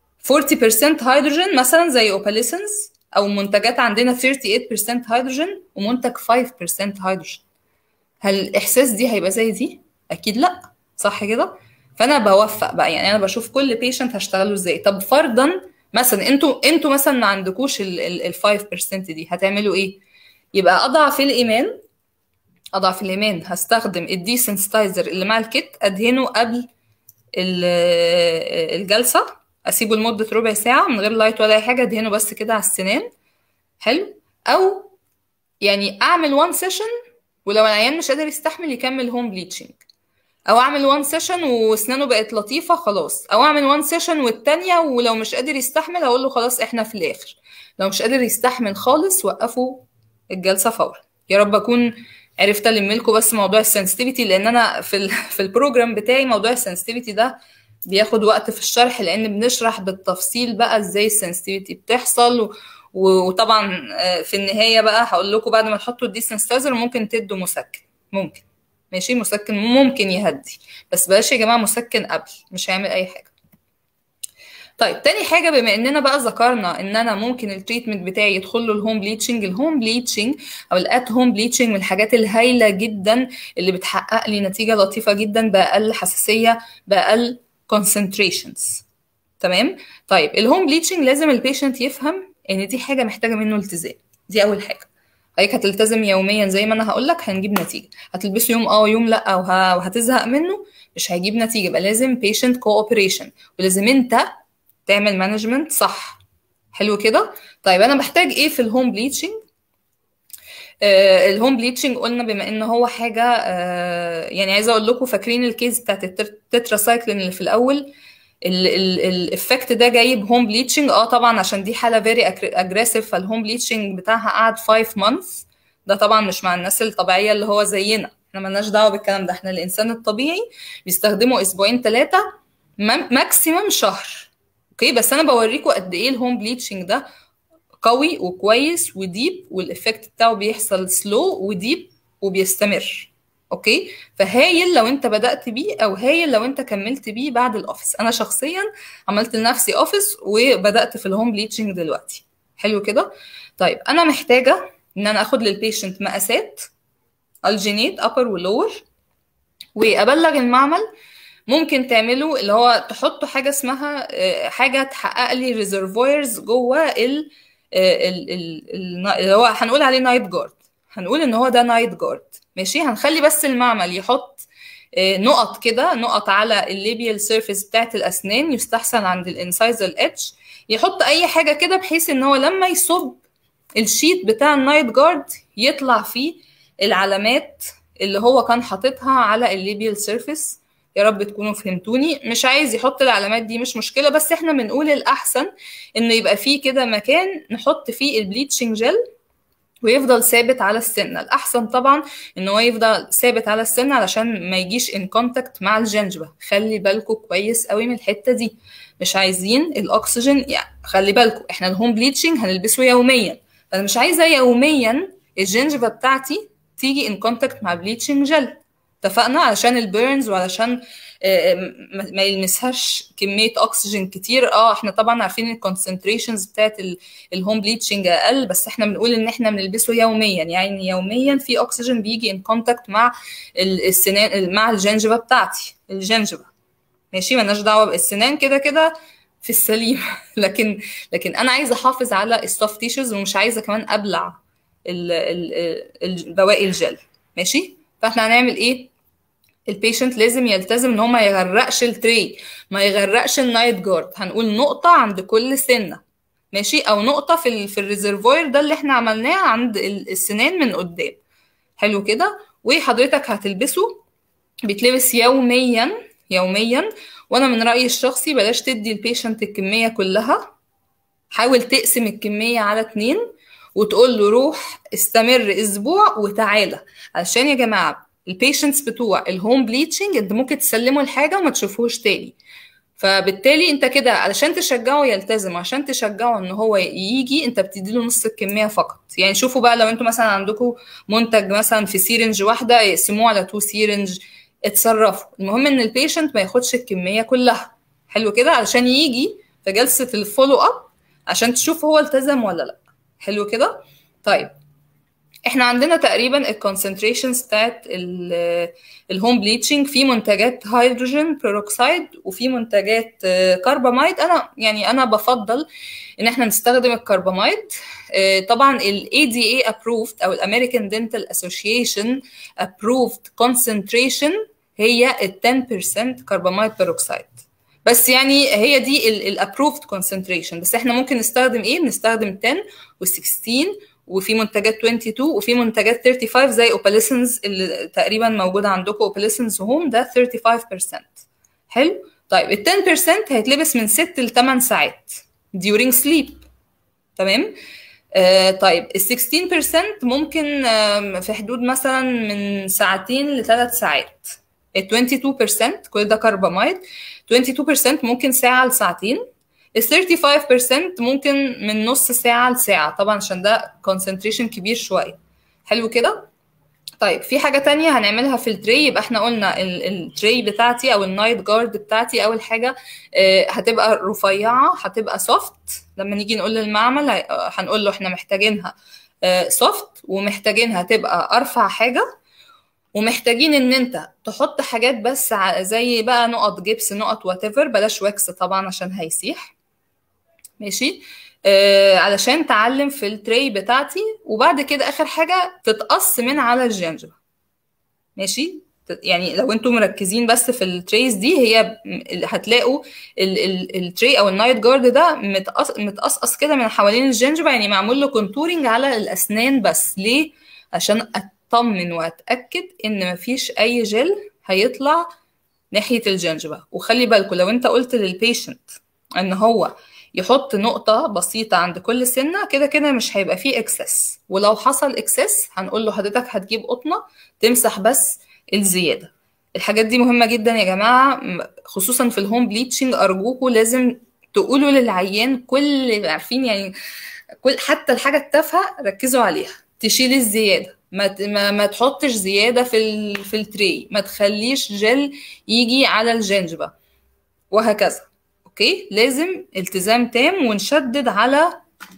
40% هيدروجين مثلا زي اوباليسنس او منتجات عندنا 38% هيدروجين ومنتج 5% هيدروجين هل الاحساس دي هيبقى زي دي اكيد لا صح كده فانا بوفق بقى يعني انا بشوف كل بيشنت هشتغله ازاي طب فرضا مثلا انتوا انتوا مثلا ما عندكوش ال 5% دي هتعملوا ايه يبقى اضعف الايمان اضعف الايمان هستخدم الديسنسيتايزر اللي مع الكيت ادهنه قبل الجلسه اسيبه لمده ربع ساعه من غير لايت ولا اي حاجه ادهنه بس كده على السنان حلو او يعني اعمل وان سيشن ولو العيان مش قادر يستحمل يكمل هوم بليتشنج او اعمل وان سيشن واسنانه بقت لطيفه خلاص او اعمل وان سيشن والتانية ولو مش قادر يستحمل هقول له خلاص احنا في الاخر لو مش قادر يستحمل خالص وقفوا الجلسه فورا يا رب اكون عرفت الم لكم بس موضوع السنسيتيفيتي لان انا في ال في البروجرام بتاعي موضوع السنسيتيفيتي ده بياخد وقت في الشرح لان بنشرح بالتفصيل بقى ازاي السنسيتيفيتي بتحصل وطبعا في النهايه بقى هقول لكم بعد ما تحطوا الديسنسيتايزر ممكن تدوا مسكن ممكن ماشي مسكن ممكن يهدي بس بلاش يا جماعه مسكن قبل مش هيعمل اي حاجه طيب تاني حاجه بما اننا بقى ذكرنا ان انا ممكن التريتمنت بتاعي يدخل له الهوم بليتشنج الهوم بليتشنج او الات هوم بليتشنج من الحاجات الهايله جدا اللي بتحقق لي نتيجه لطيفه جدا باقل حساسيه باقل concentrations تمام طيب الهوم بليتشنج لازم البيشنت يفهم ان دي حاجه محتاجه منه التزام دي اول حاجه حضرتك هتلتزم يوميا زي ما انا هقول لك هنجيب نتيجه هتلبسه يوم اه ويوم لا وه... وهتزهق منه مش هيجيب نتيجه يبقى لازم patient cooperation ولازم انت تعمل مانجمنت صح حلو كده طيب انا بحتاج ايه في الهوم بليتشنج آه الهوم بليتشنج قلنا بما ان هو حاجه آه يعني عايزه اقول لكم فاكرين الكيس بتاعت التتراسايكلين اللي في الاول الافكت ده جاي بهوم بليتشنج اه طبعا عشان دي حاله فيري اجريسيف فالهوم بليتشنج بتاعها قعد 5 مانثs ده طبعا مش مع الناس الطبيعيه اللي هو زينا احنا مالناش دعوه بالكلام ده احنا الانسان الطبيعي بيستخدمه اسبوعين ثلاثه ماكسيمم شهر اوكي بس انا بوريكم قد ايه الهوم بليتشنج ده قوي وكويس وديب والافكت بتاعه بيحصل سلو وديب وبيستمر اوكي فهايل لو انت بدات بيه او هايل لو انت كملت بيه بعد الاوفيس انا شخصيا عملت لنفسي اوفيس وبدات في الهوم بليتشنج دلوقتي حلو كده طيب انا محتاجه ان انا اخد للبيشنت مقاسات الجينيت ابر ولور وابلغ المعمل ممكن تعملوا اللي هو تحطوا حاجه اسمها حاجه تحقق لي ريزرفويرز جوه ال اللي هو هنقول عليه نايت جارد هنقول ان هو ده نايت جارد ماشي هنخلي بس المعمل يحط نقط كده نقط على الليبيال سيرفيس بتاعت الاسنان يستحسن عند الانسايزر اتش يحط اي حاجه كده بحيث ان هو لما يصب الشيت بتاع النايت جارد يطلع فيه العلامات اللي هو كان حاططها على الليبيال سيرفيس يا رب تكونوا فهمتوني مش عايز يحط العلامات دي مش مشكله بس احنا بنقول الاحسن انه يبقى فيه كده مكان نحط فيه البليتشنج جل ويفضل ثابت على السنه الاحسن طبعا ان هو يفضل ثابت على السنه علشان ما يجيش ان كونتاكت مع الجنجبه خلي بالكم كويس قوي من الحته دي مش عايزين الاكسجين يعني خلي بالكم احنا الهوم بليتشنج هنلبسه يوميا فانا مش عايزه يوميا الجنجبه بتاعتي تيجي ان كونتاكت مع بليتشنج جل اتفقنا علشان البيرنز وعلشان ما يلمسهاش كميه اكسجين كتير اه احنا طبعا عارفين الكونسنتريشنز بتاعت الهوم بليتشنج اقل بس احنا بنقول ان احنا بنلبسه يوميا يعني يوميا في اكسجين بيجي ان كونتاكت مع السنان مع الجنجبه بتاعتي الجنجبه ماشي مالناش دعوه بالسنان كده كده في السليم لكن لكن انا عايزه احافظ على السوفت تيشوز ومش عايزه كمان ابلع بواقي الجل ماشي فاحنا هنعمل ايه البيشنت لازم يلتزم ان هو ما يغرقش التري ما يغرقش النايت جارد هنقول نقطه عند كل سنه ماشي او نقطه في ال في الريزرفوير ده اللي احنا عملناه عند السنان من قدام حلو كده وحضرتك هتلبسه بيتلبس يوميا يوميا وانا من رايي الشخصي بلاش تدي البيشنت الكميه كلها حاول تقسم الكميه على اتنين وتقول له روح استمر اسبوع وتعالى علشان يا جماعه البيشنتس بتوع الهوم بليتشنج انت ممكن تسلمه الحاجه وما تشوفوش تاني فبالتالي انت كده علشان تشجعه يلتزم عشان تشجعه ان هو يجي انت بتديله نص الكميه فقط يعني شوفوا بقى لو انتوا مثلا عندكم منتج مثلا في سيرنج واحده يقسموه على تو سيرنج اتصرفوا المهم ان البيشنت ما ياخدش الكميه كلها حلو كده علشان يجي في جلسه الفولو اب عشان تشوف هو التزم ولا لا حلو كده طيب احنا عندنا تقريبا الكونسنتريشنز بتاعت الهوم بليتشنج في منتجات هيدروجين بيروكسيد وفي منتجات كرباميد انا يعني انا بفضل ان احنا نستخدم الكرباميد طبعا ال ADA approved او الامريكان دنتال اسوشيشن approved concentration هي ال 10% كرباميد بيروكسيد بس يعني هي دي الابروفد كونسنتريشن بس احنا ممكن نستخدم ايه بنستخدم 10 و16 وفي منتجات 22 وفي منتجات 35 زي اوباليسنز اللي تقريبا موجوده عندكم اوباليسنز هوم ده 35% حلو طيب ال 10% هيتلبس من 6 ل 8 ساعات during sleep تمام آه طيب ال 16% ممكن آه في حدود مثلا من ساعتين لثلاث ساعات ال 22% كل ده كرباميد 22% ممكن ساعة لساعتين ال 35% ممكن من نص ساعة لساعة طبعا عشان ده concentration كبير شوية حلو كده طيب في حاجة تانية هنعملها في التري يبقى احنا قلنا التري بتاعتي او النايت جارد بتاعتي اول حاجة هتبقى رفيعة هتبقى سوفت لما نيجي نقول للمعمل هنقول له احنا محتاجينها سوفت ومحتاجينها تبقى ارفع حاجة ومحتاجين ان انت تحط حاجات بس زي بقى نقط جبس نقط وات بلاش واكس طبعا عشان هيسيح ماشي آه علشان تعلم في التري بتاعتي وبعد كده اخر حاجه تتقص من على الجنجبه ماشي يعني لو انتم مركزين بس في التريز دي هي هتلاقوا التري او النايت جارد ده متقصقص كده من حوالين الجنجبه يعني معمول له كونتورنج على الاسنان بس ليه عشان اطمن واتاكد ان مفيش اي جل هيطلع ناحيه الجنجبه وخلي بالكم لو انت قلت للبيشنت ان هو يحط نقطة بسيطة عند كل سنة كده كده مش هيبقى فيه اكسس ولو حصل اكسس هنقول له حضرتك هتجيب قطنة تمسح بس الزيادة الحاجات دي مهمة جدا يا جماعة خصوصا في الهوم بليتشنج أرجوكوا لازم تقولوا للعيان كل عارفين يعني كل حتى الحاجة التافهة ركزوا عليها تشيل الزيادة ما ما, ما تحطش زيادة في ال... في التري ما تخليش جل يجي على الجنجبة وهكذا اوكي لازم التزام تام ونشدد على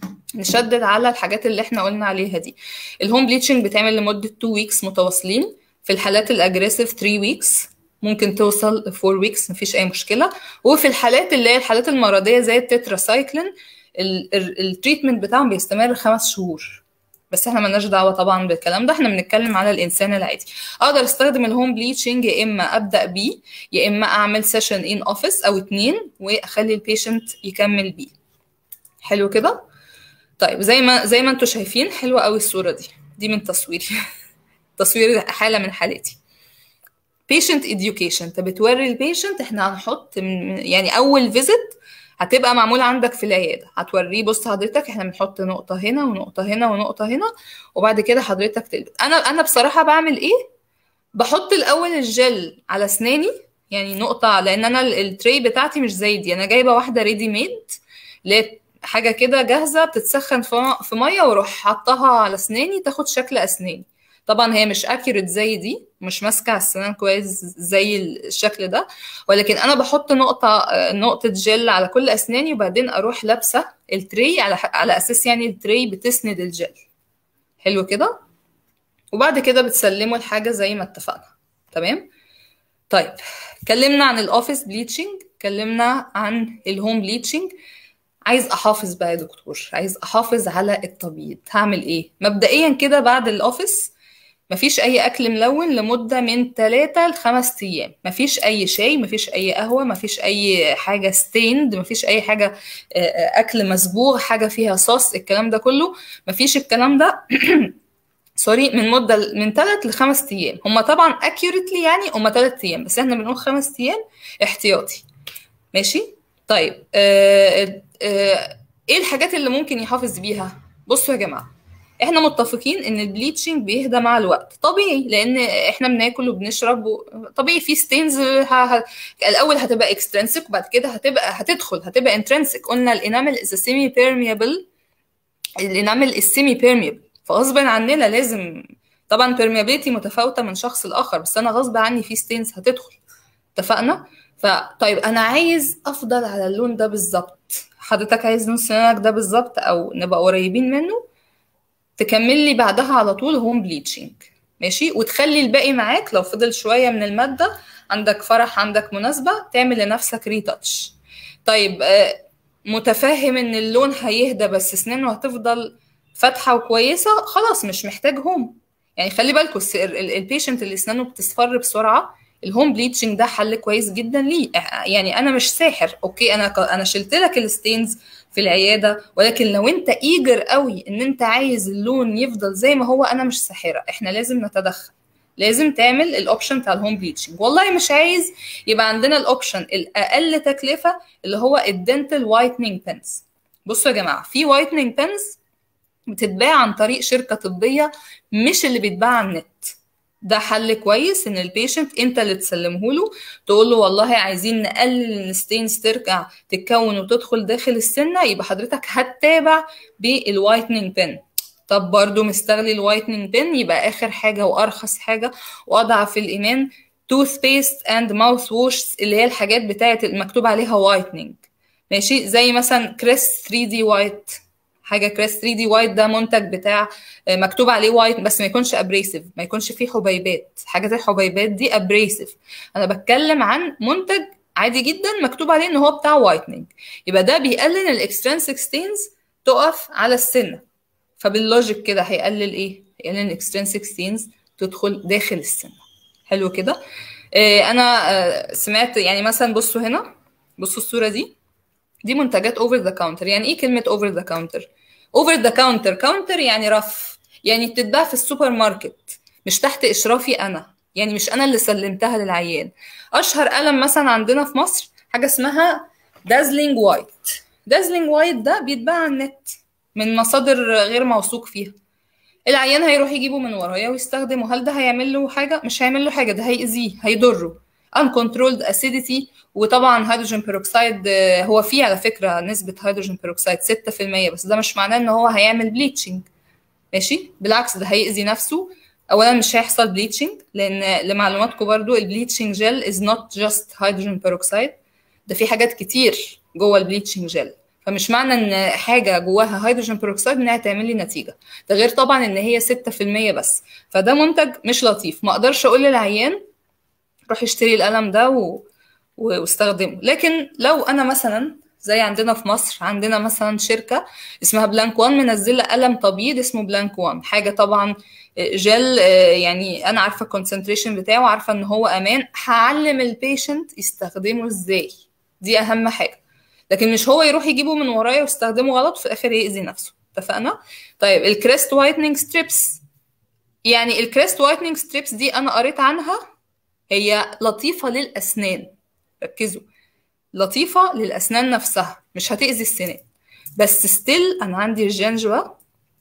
نشدد على الحاجات اللي احنا قلنا عليها دي الهوم بليتشنج بيتعمل لمده 2 ويكس متواصلين في الحالات الاجريسيف 3 ويكس ممكن توصل 4 ويكس مفيش اي مشكله وفي الحالات اللي هي الحالات المرضيه زي التتراسايكلين التريتمنت بتاعهم بيستمر خمس شهور بس احنا ملناش دعوه طبعا بالكلام ده احنا بنتكلم على الانسان العادي اقدر استخدم الهوم بليتشنج يا اما ابدا بيه يا اما اعمل سيشن ان اوفيس او اتنين واخلي البيشنت يكمل بيه حلو كده طيب زي ما زي ما انتم شايفين حلوه قوي الصوره دي دي من تصويري تصوير حاله من حالاتي patient education انت بتوري البيشنت احنا هنحط من يعني اول فيزيت هتبقى معمولة عندك في العيادة هتوريه بص حضرتك احنا بنحط نقطة هنا ونقطة هنا ونقطة هنا وبعد كده حضرتك تلبس انا انا بصراحة بعمل ايه بحط الاول الجل على اسناني يعني نقطة لان انا التري بتاعتي مش زي دي انا جايبة واحدة ريدي ميد اللي حاجة كده جاهزة بتتسخن في مية واروح حطها على اسناني تاخد شكل اسناني طبعا هي مش اكيوريت زي دي مش ماسكه على السنان كويس زي الشكل ده ولكن انا بحط نقطه نقطه جل على كل اسناني وبعدين اروح لابسه التري على على اساس يعني التري بتسند الجل حلو كده وبعد كده بتسلموا الحاجه زي ما اتفقنا تمام طيب اتكلمنا عن الاوفيس بليتشنج اتكلمنا عن الهوم بليتشنج عايز احافظ بقى يا دكتور عايز احافظ على التبييض هعمل ايه مبدئيا كده بعد الاوفيس مفيش اي اكل ملون لمده من 3 ل 5 ايام مفيش اي شاي مفيش اي قهوه مفيش اي حاجه ستيند مفيش اي حاجه اكل مسبوغ حاجه فيها صوص الكلام ده كله مفيش الكلام ده سوري من مده من 3 ل 5 ايام هم طبعا اكيوريتلي يعني هم 3 ايام بس احنا بنقول 5 ايام احتياطي ماشي طيب آه آه ايه الحاجات اللي ممكن يحافظ بيها بصوا يا جماعه احنا متفقين ان البليتشنج بيهدى مع الوقت طبيعي لان احنا بناكل وبنشرب و... طبيعي في ستينز ه... ه... الاول هتبقى اكسترنسك وبعد كده هتبقى هتدخل هتبقى انترنسك قلنا الانامل از سيمي بيرميبل الانامل السيمي بيرميبل فغصب عننا لازم طبعا بيرميابيلتي متفاوته من شخص لاخر بس انا غصب عني في ستينز هتدخل اتفقنا فطيب انا عايز افضل على اللون ده بالظبط حضرتك عايز نص سنانك ده بالظبط او نبقى قريبين منه تكمل لي بعدها على طول هوم بليتشنج ماشي وتخلي الباقي معاك لو فضل شويه من الماده عندك فرح عندك مناسبه تعمل لنفسك ريتاتش طيب متفهم ان اللون هيهدى بس اسنانه هتفضل فاتحه وكويسه خلاص مش محتاج هوم يعني خلي بالكم البيشنت اللي اسنانه بتصفر بسرعه الهوم بليتشنج ده حل كويس جدا ليه يعني انا مش ساحر اوكي انا انا شلت لك الستينز في العياده ولكن لو انت ايجر قوي ان انت عايز اللون يفضل زي ما هو انا مش ساحره احنا لازم نتدخل لازم تعمل الاوبشن بتاع الهوم بليتشنج والله مش عايز يبقى عندنا الاوبشن الاقل تكلفه اللي هو الدنتال وايتنينج بنز بصوا يا جماعه في وايتنينج بنز بتتباع عن طريق شركه طبيه مش اللي بيتباع على النت ده حل كويس ان البيشنت انت اللي تسلمه له تقول له والله عايزين نقلل الستينز ترجع تتكون وتدخل داخل السنه يبقى حضرتك هتتابع بالوايتنينج بن طب برضو مستغلي الوايتنينج بن يبقى اخر حاجه وارخص حاجه واضعف الايمان توث بيست اند ماوث ووش اللي هي الحاجات بتاعه المكتوب عليها وايتنينج ماشي زي مثلا كريس 3 دي وايت حاجه كريس 3 دي وايت ده منتج بتاع مكتوب عليه وايت بس ما يكونش ابريسيف ما يكونش فيه حبيبات حاجات الحبيبات دي ابريسيف انا بتكلم عن منتج عادي جدا مكتوب عليه ان هو بتاع وايتنينج يبقى ده بيقلل الاكسترنسك ستينز تقف على السنه فباللوجيك كده هيقلل ايه هيقلل الاكسترنسك ستينز تدخل داخل السنه حلو كده آه انا آه سمعت يعني مثلا بصوا هنا بصوا الصوره دي دي منتجات اوفر ذا كاونتر يعني ايه كلمه اوفر ذا كاونتر اوفر ذا كاونتر كاونتر يعني رف يعني بتتباع في السوبر ماركت مش تحت اشرافي انا يعني مش انا اللي سلمتها للعيان اشهر قلم مثلا عندنا في مصر حاجه اسمها دازلينج وايت دازلينج وايت ده بيتباع على النت من مصادر غير موثوق فيها العيان هيروح يجيبه من ورايا ويستخدمه هل ده هيعمل له حاجه مش هيعمل له حاجه ده هيأذيه هيضره uncontrolled acidity وطبعا هيدروجين بيروكسيد هو فيه على فكره نسبه هيدروجين بيروكسيد 6% بس ده مش معناه ان هو هيعمل بليتشنج ماشي بالعكس ده هيأذي نفسه اولا مش هيحصل بليتشنج لان لمعلوماتكم برضو البليتشنج جel is not just هيدروجين بيروكسيد ده في حاجات كتير جوه البليتشنج جel فمش معنى ان حاجه جواها هيدروجين بيروكسيد انها تعمل لي نتيجه ده غير طبعا ان هي 6% بس فده منتج مش لطيف ما اقدرش اقول للعيان روح اشتري القلم ده و... واستخدمه لكن لو انا مثلا زي عندنا في مصر عندنا مثلا شركه اسمها بلانك وان منزله قلم تبييض اسمه بلانك وان حاجه طبعا جل يعني انا عارفه الكونسنتريشن بتاعه عارفه ان هو امان هعلم البيشنت يستخدمه ازاي دي اهم حاجه لكن مش هو يروح يجيبه من ورايا ويستخدمه غلط في الاخر يأذي نفسه اتفقنا طيب الكريست وايتنينج ستريبس يعني الكريست وايتنينج ستريبس دي انا قريت عنها هي لطيفه للاسنان ركزوا لطيفه للاسنان نفسها مش هتأذي السنان بس ستيل انا عندي الجنجوه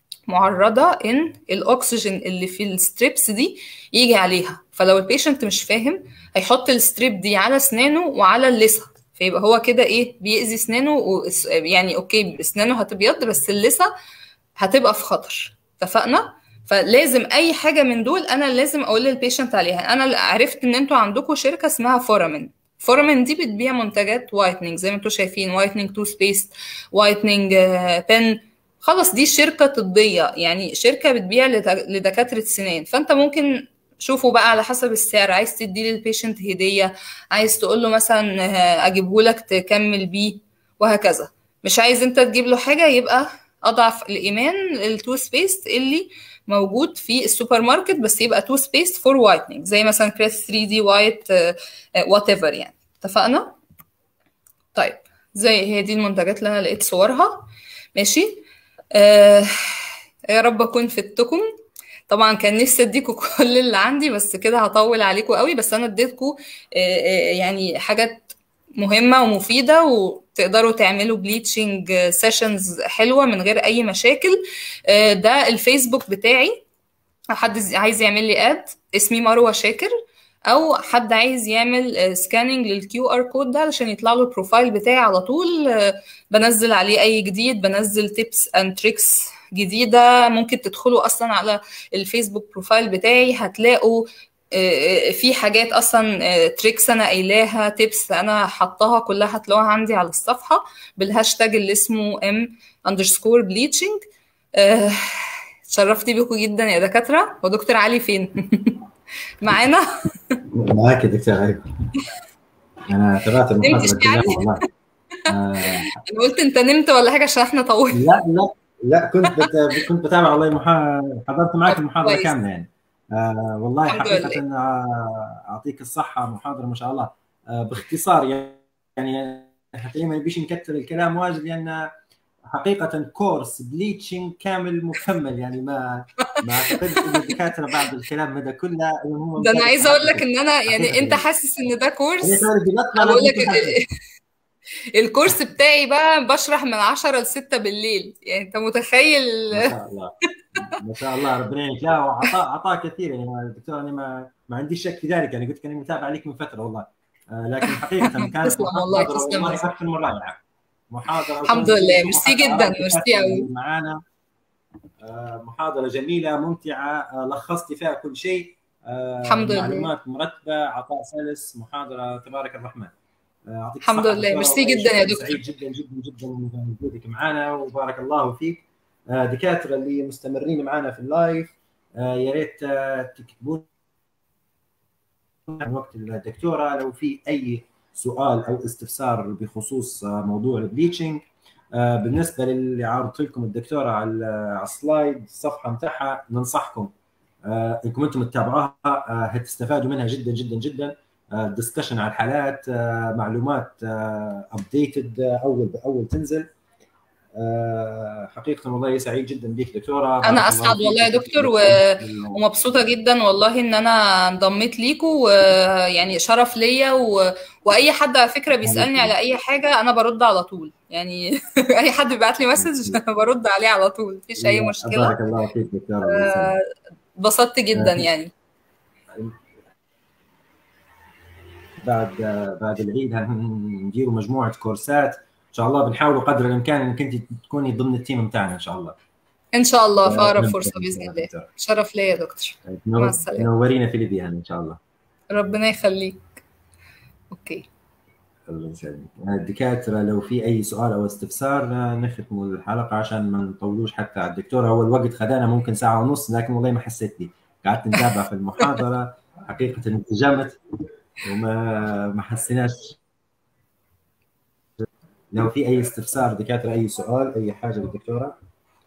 معرضه ان الاكسجين اللي في الستريبس دي يجي عليها فلو البيشنت مش فاهم هيحط الستريب دي على اسنانه وعلى اللثه فيبقى هو كده ايه بيأذي اسنانه و... يعني اوكي اسنانه هتبيض بس اللثه هتبقى في خطر اتفقنا فلازم اي حاجه من دول انا لازم اقول للبيشنت عليها انا عرفت ان انتوا عندكم شركه اسمها فورامين فورامين دي بتبيع منتجات وايتنينج زي ما انتوا شايفين وايتنينج توث بيست وايتنينج بن خلاص دي شركه طبيه يعني شركه بتبيع لدكاتره سنان فانت ممكن شوفوا بقى على حسب السعر عايز تدي للبيشنت هديه عايز تقول له مثلا اجيبه لك تكمل بيه وهكذا مش عايز انت تجيب له حاجه يبقى اضعف الايمان التوث بيست اللي موجود في السوبر ماركت بس يبقى توث بيست فور وايتنينج زي مثلا كريس 3 دي وايت وات ايفر يعني اتفقنا طيب زي هي دي المنتجات اللي انا لقيت صورها ماشي آه يا رب اكون فدتكم طبعا كان نفسي اديكم كل اللي عندي بس كده هطول عليكم قوي بس انا اديتكم يعني حاجات مهمة ومفيدة وتقدروا تعملوا بليتشنج سيشنز حلوة من غير أي مشاكل ده الفيسبوك بتاعي حد عايز يعمل لي اد اسمي مروة شاكر او حد عايز يعمل سكاننج للكيو ار كود ده علشان يطلع له البروفايل بتاعي على طول بنزل عليه اي جديد بنزل تيبس اند تريكس جديده ممكن تدخلوا اصلا على الفيسبوك بروفايل بتاعي هتلاقوا في حاجات اصلا تريكس انا قايلاها تيبس انا حطاها كلها هتلاقوها عندي على الصفحه بالهاشتاج اللي اسمه ام اندرسكور بليتشنج اتشرفت بيكم جدا يا دكاتره ودكتور علي فين معانا معاك يا دكتور ايوه انا تابعت المحاضره كلها والله انا قلت انت نمت ولا حاجه عشان احنا طولنا لا لا لا كنت بت... كنت بتابع والله محا... حضرت معك المحاضره كامله يعني آه والله حقيقه آه اعطيك الصحه محاضره ما شاء الله آه باختصار يعني حتى ما نبيش نكتر الكلام واجد لان حقيقة كورس بليتشنج كامل مكمل يعني ما ما اعتقد ان الدكاترة بعد الكلام هذا كله ده انا عايزة اقول لك ان انا يعني انت حاسس ان ده كورس اقول لك الكورس بتاعي بقى بشرح من 10 ل 6 بالليل يعني انت متخيل ما شاء الله ما شاء الله ربنا يعينك لا وعطاء عطاء كثير يعني الدكتور انا ما ما عنديش شك في ذلك يعني قلت اني متابع عليك من فتره والله آه لكن حقيقه كانت تسلم والله تسلم والله اكثر من رائعه محاضره الحمد لله ميرسي جدا ميرسي قوي معانا محاضره جميله ممتعه لخصتي فيها كل شيء الحمد لله معلومات مرتبه عطاء سلس محاضره تبارك الرحمن يعطيك الحمد لله ميرسي جدا يا دكتور سعيد جدا جدا جدا بوجودك معنا وبارك الله فيك دكاتره اللي مستمرين معنا في اللايف يا ريت تكتبون وقت الدكتوره لو في اي سؤال او استفسار بخصوص موضوع البليتشنج بالنسبه للي عرضت لكم الدكتوره على السلايد الصفحه متاعها ننصحكم انكم انتم تتابعوها هتستفادوا منها جدا جدا جدا ديسكشن على الحالات معلومات ابديتد اول باول تنزل حقيقه والله سعيد جدا بيك دكتوره انا اسعد والله يا دكتور و... ومبسوطه جدا والله ان انا انضميت ليكم ويعني شرف ليا و... واي حد على فكره بيسالني على اي حاجه انا برد على طول يعني اي حد بيبعت لي مسج برد عليه على طول مفيش اي مشكله بارك الله فيك دكتوره اتبسطت جدا يعني بعد بعد العيد هنديروا مجموعه كورسات ان شاء الله بنحاول قدر الامكان انك انت تكوني ضمن التيم بتاعنا ان شاء الله ان شاء الله في اقرب فرصه باذن الله شرف ليا يا دكتور مع السلامه نورينا في ليبيا ان شاء الله ربنا يخليك اوكي الله يسعدك الدكاتره لو في اي سؤال او استفسار نختم الحلقه عشان ما نطولوش حتى على الدكتور هو الوقت خدانا ممكن ساعه ونص لكن والله ما حسيت بي قعدت نتابع في المحاضره حقيقه انسجمت وما ما حسيناش لو في اي استفسار دكاتره اي سؤال اي حاجه للدكتوره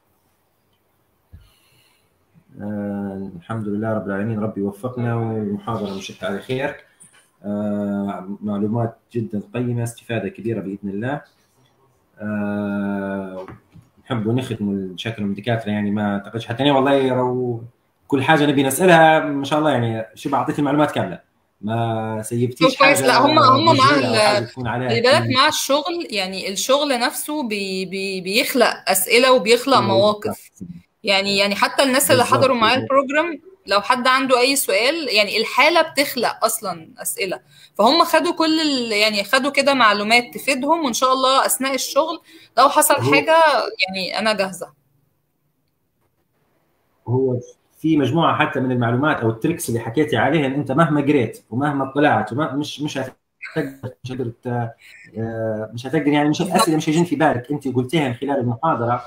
آه الحمد لله رب العالمين ربي وفقنا والمحاضره مشت على خير آه معلومات جدا قيمه استفاده كبيره باذن الله آه نحب نختم الشكل من الدكاتره يعني ما اعتقدش حتى انا والله لو كل حاجه نبي نسالها ما شاء الله يعني شبه اعطيتني معلومات كامله ما سيبتيش كويس لا هم هم مع خلي بالك مع الشغل يعني الشغل نفسه بي بي بيخلق اسئله وبيخلق مواقف يعني يعني حتى الناس اللي حضروا معايا البروجرام لو حد عنده اي سؤال يعني الحاله بتخلق اصلا اسئله فهم خدوا كل يعني خدوا كده معلومات تفيدهم وان شاء الله اثناء الشغل لو حصل حاجه يعني انا جاهزه هو في مجموعه حتى من المعلومات او التريكس اللي حكيتي عليها ان انت مهما قريت ومهما اطلعت وما مش مش هتقدر مش هتقدر مش هتقدر يعني مش الاسئله مش هيجين في بالك انت قلتيها من خلال المحاضره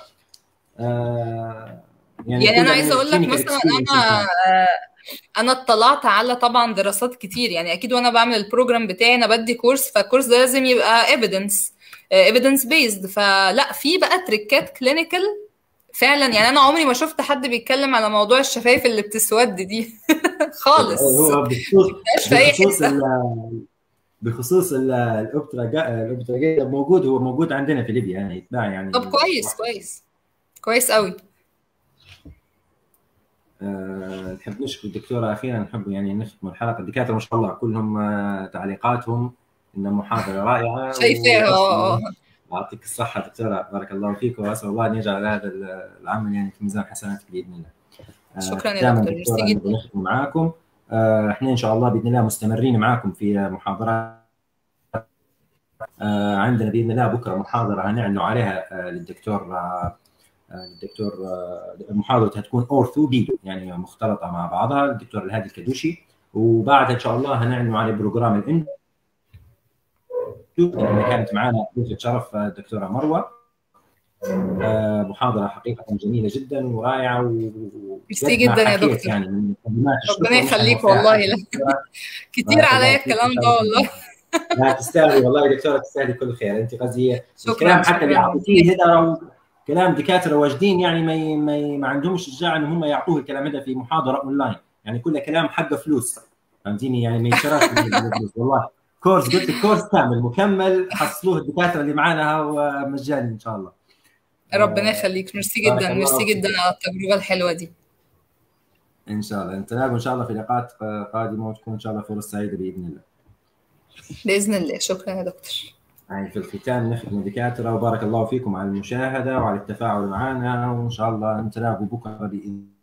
يعني, يعني انا عايزه اقول لك مثلا انا انا اطلعت على طبعا دراسات كتير يعني اكيد وانا بعمل البروجرام بتاعي انا بدي كورس فالكورس ده لازم يبقى ايفيدنس ايفيدنس بيزد فلا في بقى تريكات كلينيكال فعلا يعني انا عمري ما شفت حد بيتكلم على موضوع الشفايف اللي بتسود دي خالص هو بخصوص بخصوص بخصوص الاوبتراجا موجود هو موجود عندنا في ليبيا يعني يتباع يعني طب كويس كويس كويس قوي أه نحب نشكر الدكتوره اخيرا نحب يعني نختم الحلقه الدكاتره ما شاء الله كلهم تعليقاتهم انها محاضره رائعه شايفاها يعطيك الصحة دكتورة بارك الله فيك وأسأل الله أن يجعل هذا العمل يعني في ميزان حسناتك بإذن الله. شكرا يا دكتور ميرسي جدا. نختم معاكم احنا إن شاء الله بإذن الله مستمرين معاكم في محاضرات عندنا بإذن الله بكرة محاضرة هنعلن عليها للدكتور الدكتور محاضرة هتكون أورثو بي يعني مختلطة مع بعضها الدكتور الهادي الكدوشي وبعدها إن شاء الله هنعلن على بروجرام الإن اللي كانت معنا ضيفة شرف الدكتورة مروة محاضرة حقيقة جميلة جدا ورائعة و ميرسي جدا يا دكتور يعني من ربنا يخليك والله لا كتير عليا الكلام ده والله لا تستاهلي والله يا دكتوره تستاهلي كل خير انت قصدي الكلام حتى اللي اعطيتيه هذا كلام دكاتره واجدين يعني ما ما, ما عندهمش الشجاعه ان هم يعطوه الكلام هذا في محاضره اونلاين يعني كل كلام حقه فلوس فهمتيني يعني ما يشتراش والله كورس قلت لك كورس كامل مكمل حصلوه الدكاتره اللي معانا ومجاني ان شاء الله ربنا يخليك ميرسي جدا ميرسي جدا على التجربه الحلوه دي ان شاء الله نتلاقوا ان شاء الله في لقاءات قادمه وتكون ان شاء الله فرص سعيده باذن الله باذن الله شكرا يا دكتور يعني في الختام نختم الدكاتره وبارك الله فيكم على المشاهده وعلى التفاعل معنا وان شاء الله نتلاقوا بكره باذن